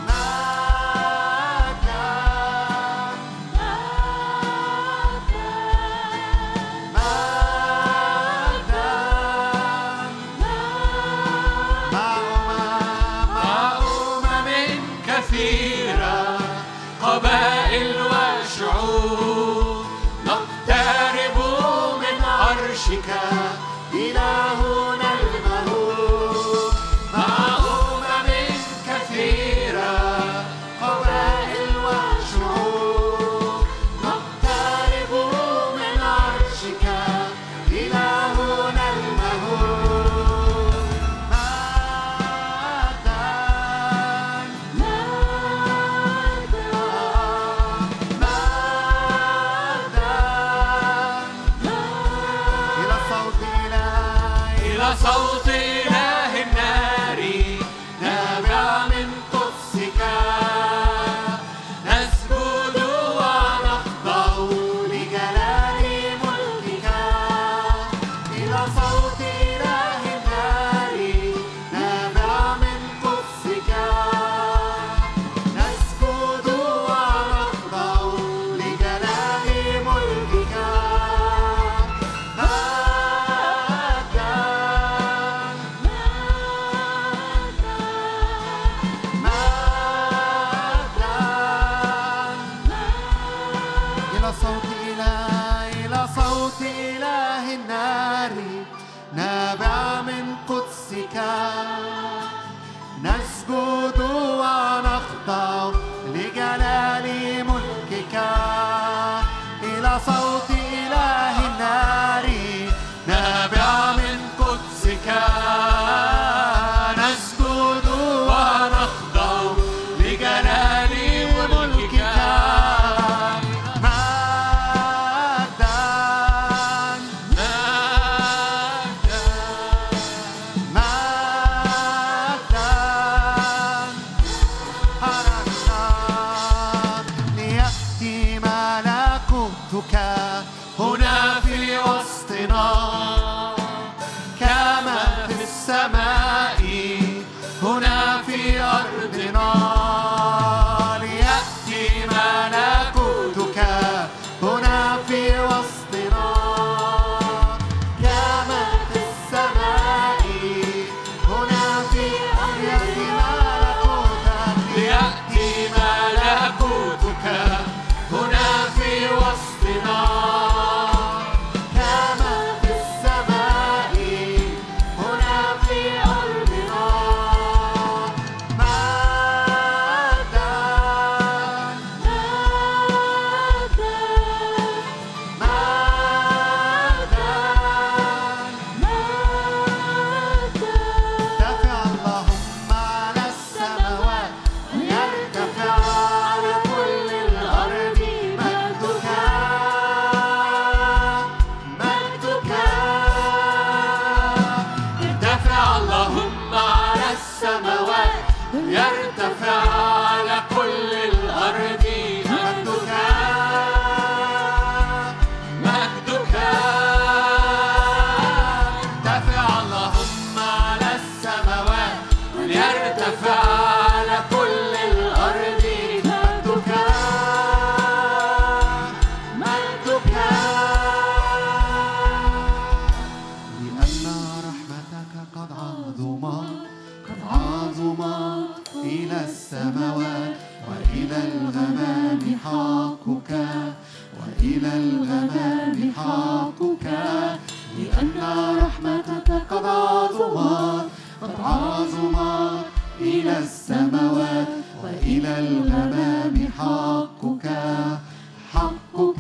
مجدا مع أمم كثيرة قبائل وشعوب نقترب من عرشك إلهنا المهوب مع أمم كثيرة قبائل وشعوب نقترب من عرشك إلهنا المهوب مجدا إلى صوت إله إلى صوت إله النار نابع من قدسك نسجد ونخضع لجلال ملكك إلى صوت إله النار نابع من قدسك نسجد ونخضع لجلال ملكك إلى صوت إله إلى صوت إله النار نابع من قدسك نسجد ونخضع لجلال ملكك إلى صوت إله النار نابع من قدسك نسجد ونخضع لجلال ملكك مجدا مجدا ليأتي ملكوتك هنا في وسطنا كما في السماء هنا في أرضنا ليأتي ملكوتك هنا في وسطنا كما في السماء هنا في أرض ملكوتك ليأتي ملكوتك هنا في وسطنا كما في السماء هنا في أرضنا يرتفع على كل الأرض مجدك يرتفع على كل الأرض مجدك مجدك لأن رحمتك قد عظمت قد عظمت إلى السماوات وإلى الغمام حقك وإلى الغمام حقك لأن رحمتك قد عظمت قد عظمت إلى السماوات وإلى الغمام حقك حقك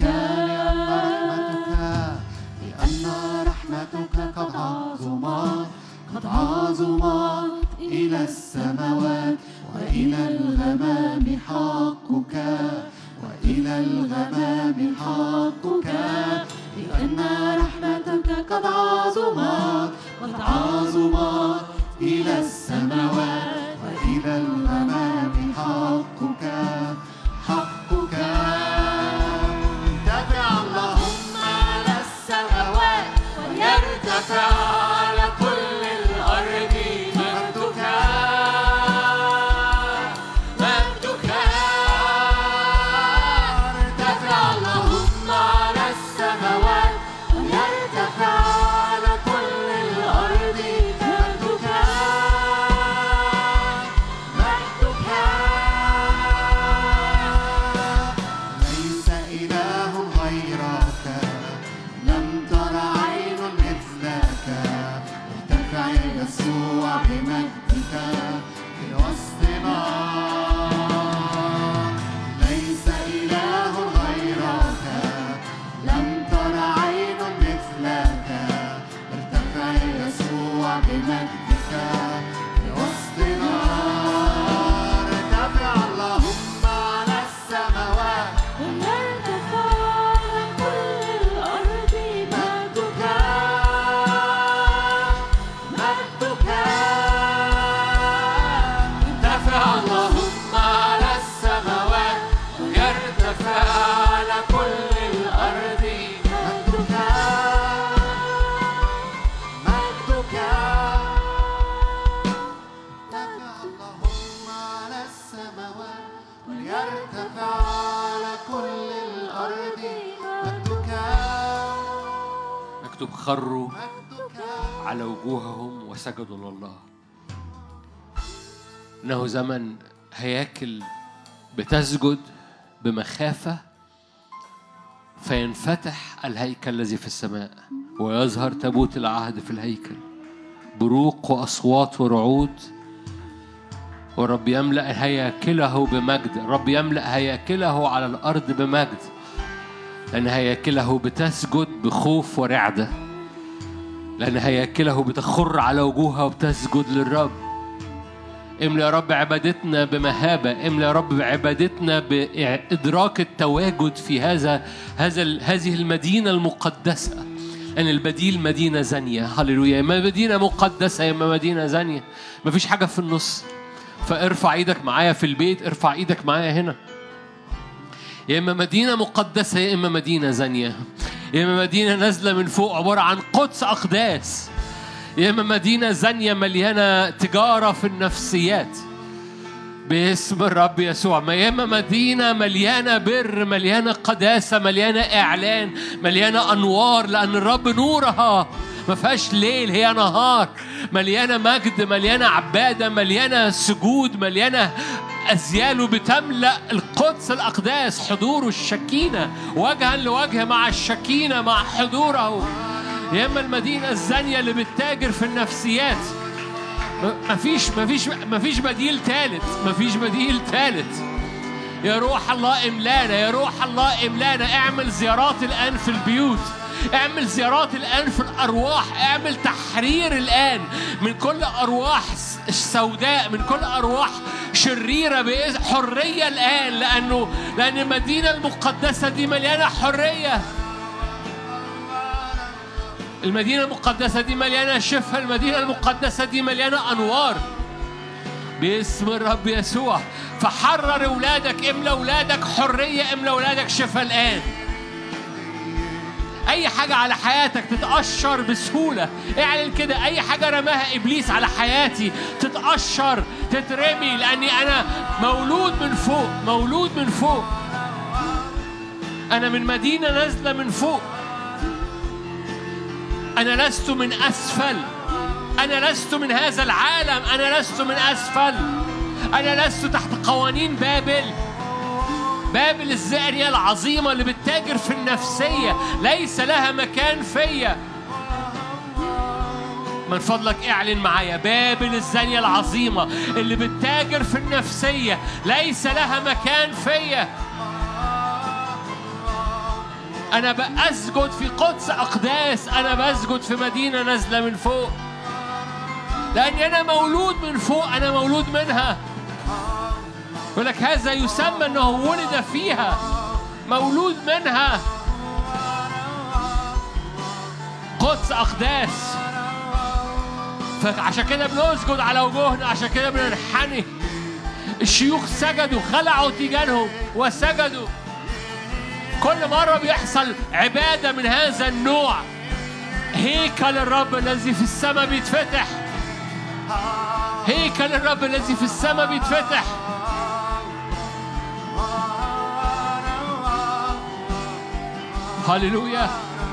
لأن رحمتك لأن رحمتك قد عظمت قد عظمت إلى السماوات وإلى الغمام حقك وإلى الغمام حقك لأن رحمتك قد عظمت قد عظمت إلى السماوات وإلى الغمام حقك حقك ارتفع اللهم على السماوات ويرتفع على كل الأرض مجدك مجدك ارتفع اللهم على السماوات ويرتفع على كل الأرض مجدك مجدك ليس إله غيرك لم تر عين مثلك ارتفع يسوع بمجدك في وسطنا ليس إله غيرك لم تر عين مثلك ارتفع يسوع بمجدك في وسطنا ارتفع اللهم على السماوات ويرتفع على كل الأرض مجدك مجدك ارتفع اللهم على السماوات ويرتفع على كل الأرض مجدك مجدك ارتفع اللهم على السماوات ويرتفع على كل الأرض مجدك مكتوب خروا مجدك على وجوههم وسجدوا لله انه زمن هياكل بتسجد بمخافه فينفتح الهيكل الذي في السماء ويظهر تابوت العهد في الهيكل بروق واصوات ورعود والرب يملا هياكله بمجد الرب يملا هياكله على الارض بمجد لان هياكله بتسجد بخوف ورعده لأن هياكله بتخر على وجوهها وبتسجد للرب املى يا رب عبادتنا بمهابة املى يا رب عبادتنا بإدراك التواجد في هذا هذا ال- هذه المدينة المقدسة أن البديل مدينة زانية هللويا إما مدينة مقدسة يا إما مدينة زانية مفيش حاجة في النص فارفع ايدك معايا في البيت ارفع ايدك معايا هنا يا إما مدينة مقدسة يا إما مدينة زانية يا إما مدينة نازلة من فوق عبارة عن قدس أقداس يا إما مدينة زانية مليانة تجارة في النفسيات باسم الرب يسوع ما يا إما مدينة مليانة بر مليانة قداسة مليانة إعلان مليانة أنوار لأن الرب نورها ما فيهاش ليل هي نهار مليانة مجد مليانة عبادة مليانة سجود مليانة أزياله بتملأ القدس الأقداس حضوره الشكينة وجها لوجه مع الشكينة مع حضوره يا إما المدينة الزانية اللي بتتاجر في النفسيات م- مفيش مفيش مفيش بديل ثالث مفيش بديل ثالث يا روح الله املانا يا روح الله املانا اعمل زيارات الان في البيوت اعمل زيارات الان في الارواح اعمل تحرير الان من كل ارواح س- سوداء من كل ارواح شريره بإذن حريه الان لانه لان المدينه المقدسه دي مليانه حريه المدينه المقدسه دي مليانه شفاء المدينه المقدسه دي مليانه انوار باسم الرب يسوع فحرر اولادك املى اولادك حريه املى اولادك شفاء الان اي حاجه على حياتك تتقشر بسهوله اعلن كده اي حاجه رماها ابليس على حياتي تتقشر تترمي لاني انا مولود من فوق مولود من فوق انا من مدينه نازله من فوق انا لست من اسفل انا لست من هذا العالم انا لست من اسفل انا لست تحت قوانين بابل بابل الزارية العظيمة اللي بتتاجر في النفسية ليس لها مكان فيا من فضلك اعلن معايا بابل الزانية العظيمة اللي بتتاجر في النفسية ليس لها مكان فيا أنا بسجد في قدس أقداس أنا بسجد في مدينة نازلة من فوق لأني أنا مولود من فوق أنا مولود منها يقول لك هذا يسمى أنه ولد فيها مولود منها قدس أقداس فعشان كده بنسجد على وجوهنا عشان كده بننحني الشيوخ سجدوا خلعوا تيجانهم وسجدوا كل مرة بيحصل عبادة من هذا النوع هيكل الرب الذي في السماء بيتفتح هيكل الرب الذي في السماء بيتفتح هللويا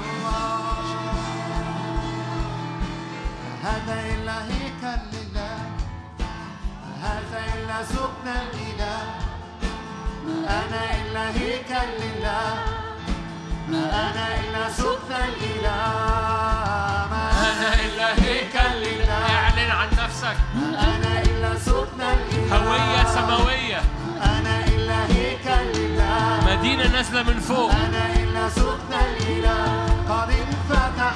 هذا إلا هيكل لله هذا إلا سكن الإله ما أنا إلا هيكل لله ما أنا إلا سكن الإله ما أنا إلا هيكل لله اعلن عن نفسك ما أنا إلا سكن الإله هوية سماوية أنا إلا هيكل لله مدينة نازلة من فوق أنا إلا سكن الإله قد انفتح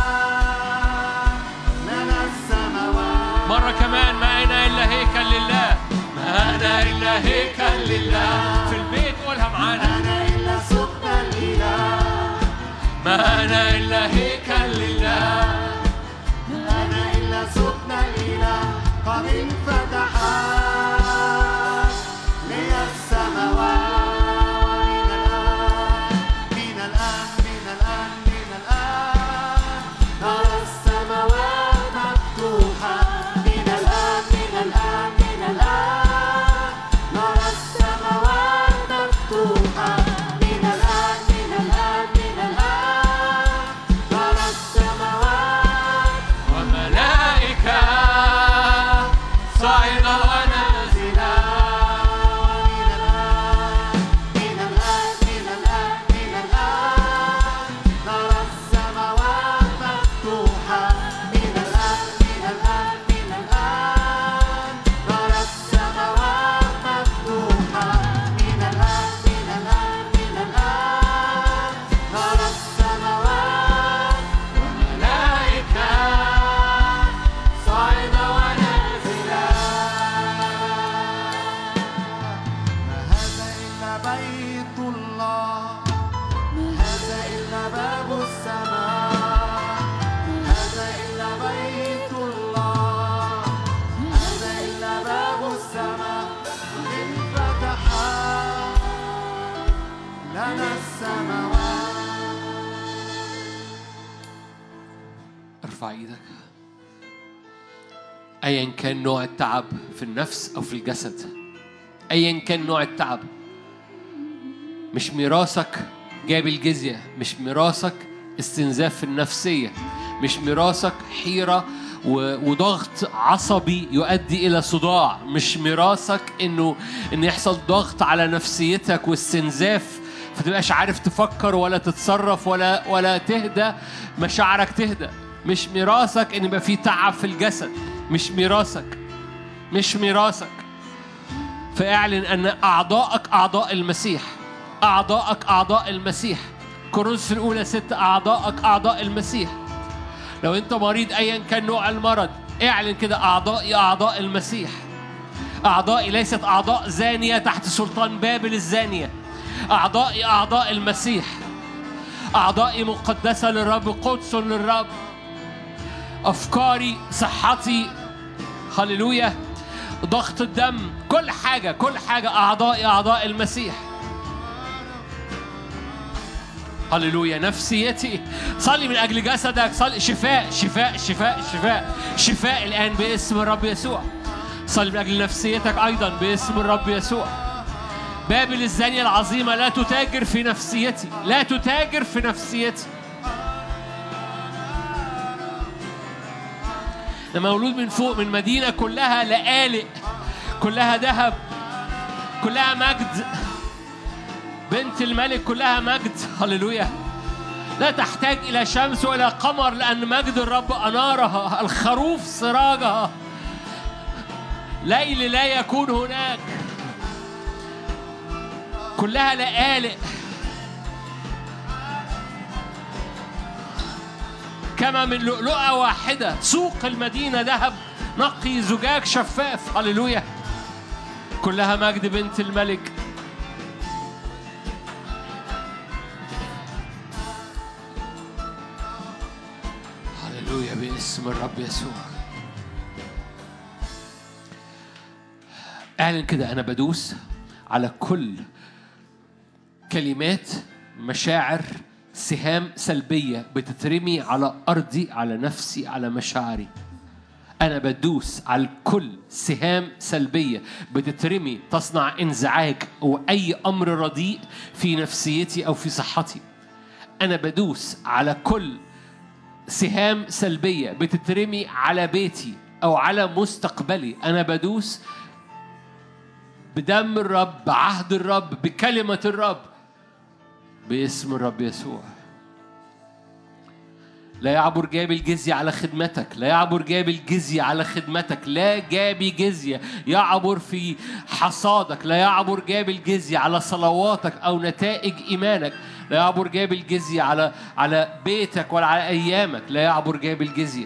لنا السماوات مرة كمان ما أنا إلا هيكل لله ما أنا إلا هيكل لله في البيت قولها معانا أنا إلا سكن الإله ما أنا إلا هيكل لله أنا إلا سكن الإله قد انفتح لي السماوات من الآن من الآن من الآن نرى السماوات مفتوحة من الآن من الآن من الآن نرى السماوات مفتوحة من الآن من الآن من الآن نرى السماوات وملائكة صاعدة ونازلة من الآن من الآن من الآن نرى السماوات مفتوحة من الآن من الآن من الآن نرى السماوات مفتوحة من الآن من الآن من الآن نرى السماوات ملائكة صاعدة ونازلة ما هذا إلا بيت الله ما هذا إلا باب السماء ما هذا إلا بيت الله ما هذا إلا باب السماء انفتح لنا السماوات ارفع ايدك ايا كان نوع التعب في النفس او في الجسد ايا كان نوع التعب مش ميراثك جاب الجزية مش ميراثك استنزاف في النفسية مش ميراثك حيرة و- وضغط عصبي يؤدي إلى صداع مش ميراثك إنه إن يحصل ضغط على نفسيتك واستنزاف فتبقاش عارف تفكر ولا تتصرف ولا ولا تهدى مشاعرك تهدى مش ميراثك إن يبقى في تعب في الجسد مش ميراثك مش ميراثك فاعلن ان اعضائك اعضاء المسيح اعضائك اعضاء المسيح كورنثوس الاولى ست اعضائك اعضاء المسيح لو انت مريض ايا كان نوع المرض اعلن كده اعضائي اعضاء المسيح اعضائي ليست اعضاء زانيه تحت سلطان بابل الزانيه اعضائي اعضاء المسيح اعضائي مقدسه للرب قدس للرب افكاري صحتي هللويا ضغط الدم كل حاجة كل حاجة أعضاء أعضاء المسيح هللويا نفسيتي صلي من اجل جسدك صلي شفاء شفاء شفاء شفاء شفاء الان باسم الرب يسوع صلي من اجل نفسيتك ايضا باسم الرب يسوع بابل الزانية العظيمة لا تتاجر في نفسيتي لا تتاجر في نفسيتي أنا مولود من فوق من مدينة كلها لآلئ كلها ذهب كلها مجد بنت الملك كلها مجد هللويا لا تحتاج إلى شمس ولا قمر لأن مجد الرب أنارها الخروف سراجها ليل لا يكون هناك كلها لآلئ كما من لؤلؤة واحدة سوق المدينة ذهب نقي زجاج شفاف هللويا كلها مجد بنت الملك هللويا باسم الرب يسوع اعلن كده انا بدوس على كل كلمات مشاعر سهام سلبية بتترمي على أرضي على نفسي على مشاعري أنا بدوس على كل سهام سلبية بتترمي تصنع انزعاج أو أي أمر رديء في نفسيتي أو في صحتي أنا بدوس على كل سهام سلبية بتترمي على بيتي أو على مستقبلي أنا بدوس بدم الرب بعهد الرب بكلمة الرب باسم الرب يسوع لا يعبر جاب الجزية على خدمتك لا يعبر جاب الجزية على خدمتك لا جابي جزية يعبر في حصادك لا يعبر جاب الجزية على صلواتك أو نتائج إيمانك لا يعبر جاب الجزية على على بيتك ولا على أيامك لا يعبر جاب الجزية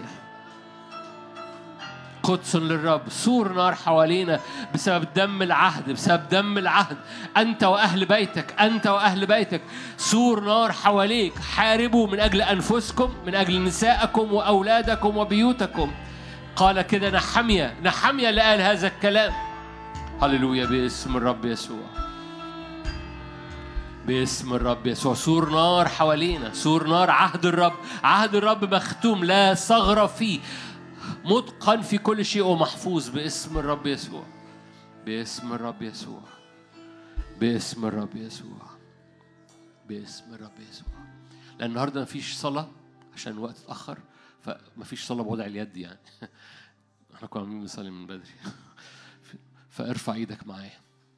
قدس للرب سور نار حوالينا بسبب دم العهد بسبب دم العهد أنت وأهل بيتك أنت وأهل بيتك سور نار حواليك حاربوا من أجل أنفسكم من أجل نسائكم وأولادكم وبيوتكم قال كده نحمية نحمية اللي قال هذا الكلام هللويا باسم الرب يسوع باسم الرب يسوع سور نار حوالينا سور نار عهد الرب عهد الرب مختوم لا ثغرة فيه متقن في كل شيء ومحفوظ باسم الرب يسوع باسم الرب يسوع باسم الرب يسوع باسم الرب يسوع لأن النهارده مفيش صلاة عشان الوقت اتأخر فمفيش صلاة بوضع اليد يعني احنا كنا عاملين بنصلي من بدري فارفع ايدك معايا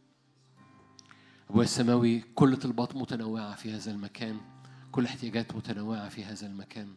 أبويا السماوي كل طلبات متنوعة في هذا المكان كل احتياجات متنوعة في هذا المكان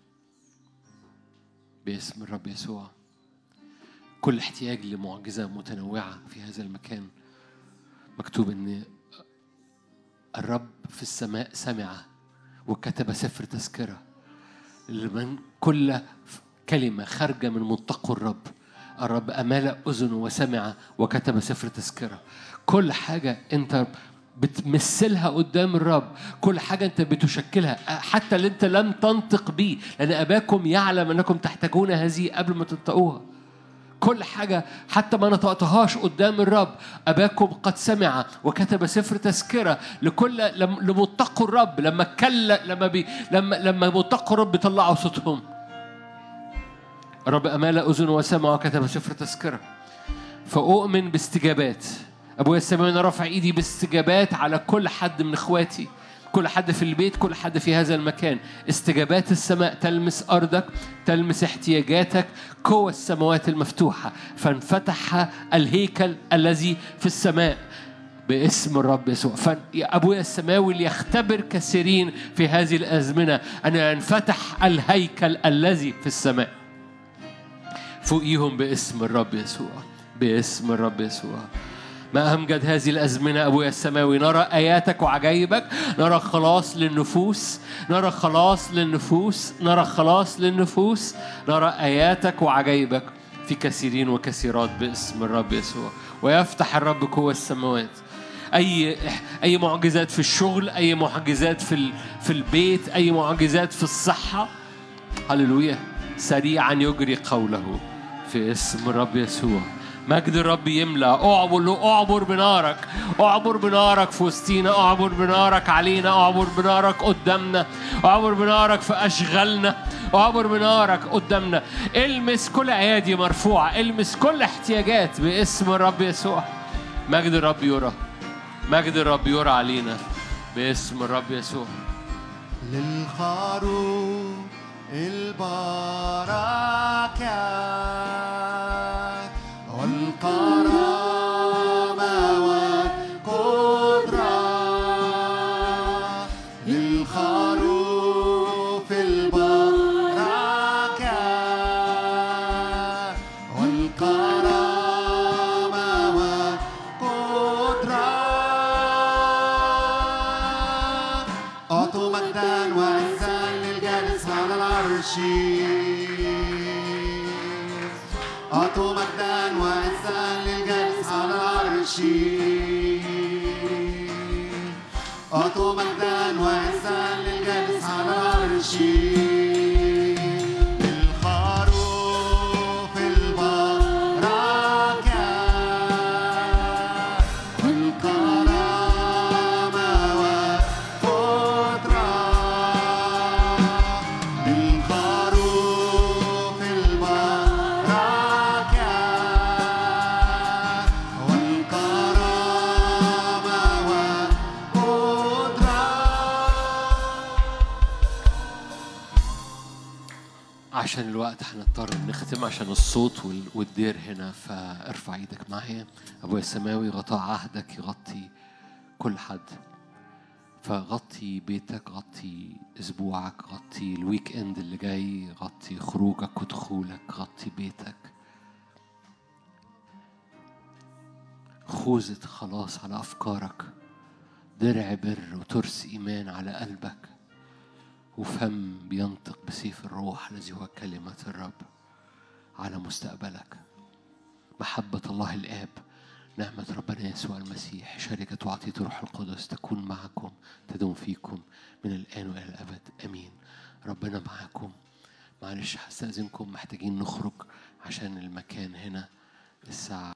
باسم الرب يسوع كل احتياج لمعجزة متنوعة في هذا المكان مكتوب ان الرب في السماء سمع وكتب سفر تذكرة لمن كل كلمة خارجة من منطقه الرب الرب أمال أذنه وسمع وكتب سفر تذكرة كل حاجة أنت بتمثلها قدام الرب كل حاجة أنت بتشكلها حتى اللي أنت لم تنطق بيه لأن أباكم يعلم أنكم تحتاجون هذه قبل ما تنطقوها كل حاجة حتى ما نطقتهاش قدام الرب أباكم قد سمع وكتب سفر تذكرة لكل لم- لمتقوا الرب لما كل لما بي لما لما متقوا الرب طلعوا صوتهم الرب أمال أذنه وسمع وكتب سفر تذكرة فأؤمن باستجابات أبويا السماوي أنا رافع إيدي باستجابات على كل حد من إخواتي كل حد في البيت كل حد في هذا المكان استجابات السماء تلمس أرضك تلمس احتياجاتك قوى السماوات المفتوحة فانفتح الهيكل الذي في السماء باسم الرب يسوع فيا أبويا السماوي ليختبر كثيرين في هذه الأزمنة أن ينفتح الهيكل الذي في السماء فوقيهم باسم الرب يسوع باسم الرب يسوع ما أمجد هذه الأزمنة أبويا السماوي نرى آياتك وعجائبك نرى خلاص للنفوس نرى خلاص للنفوس نرى خلاص للنفوس نرى آياتك وعجائبك في كثيرين وكثيرات باسم الرب يسوع ويفتح الرب قوة السماوات أي أي معجزات في الشغل أي معجزات في ال- في البيت أي معجزات في الصحة هللويا سريعا يجري قوله في اسم الرب يسوع مجد الرب يملى اعبر له اعبر بنارك اعبر بنارك في وسطينا اعبر بنارك علينا اعبر بنارك قدامنا اعبر بنارك في اشغالنا اعبر بنارك قدامنا المس كل ايادي مرفوعه المس كل احتياجات باسم الرب يسوع مجد الرب يرى مجد الرب يرى علينا باسم الرب يسوع للخروف البركات والكرامة والقدرة للخروف البركات والكرامة والقدرة أعطوا مجدا وعزا للجالس على العرش أعطوا مجدا وعزا للجالس على العرش أعطوا مجدا وعزا للجالس على العرش للخروف البركات والكرامة والقدرة للخروف البركات والكرامة والقدرة عشان الوقت هنضطر نختم عشان الصوت وال- والدير هنا فارفع ايدك معايا ابويا السماوي غطاء عهدك يغطي كل حد فغطي بيتك غطي اسبوعك غطي الويك اند اللي جاي غطي خروجك ودخولك غطي بيتك خوذة خلاص على افكارك درع بر وترس ايمان على قلبك وفم بينطق بسيف الروح الذي هو كلمة الرب على مستقبلك محبة الله الآب نعمة ربنا يسوع المسيح شركة وعطية الروح القدس تكون معكم تدوم فيكم من الآن وإلى الأبد أمين ربنا معاكم معلش هستأذنكم محتاجين نخرج عشان المكان هنا الساعة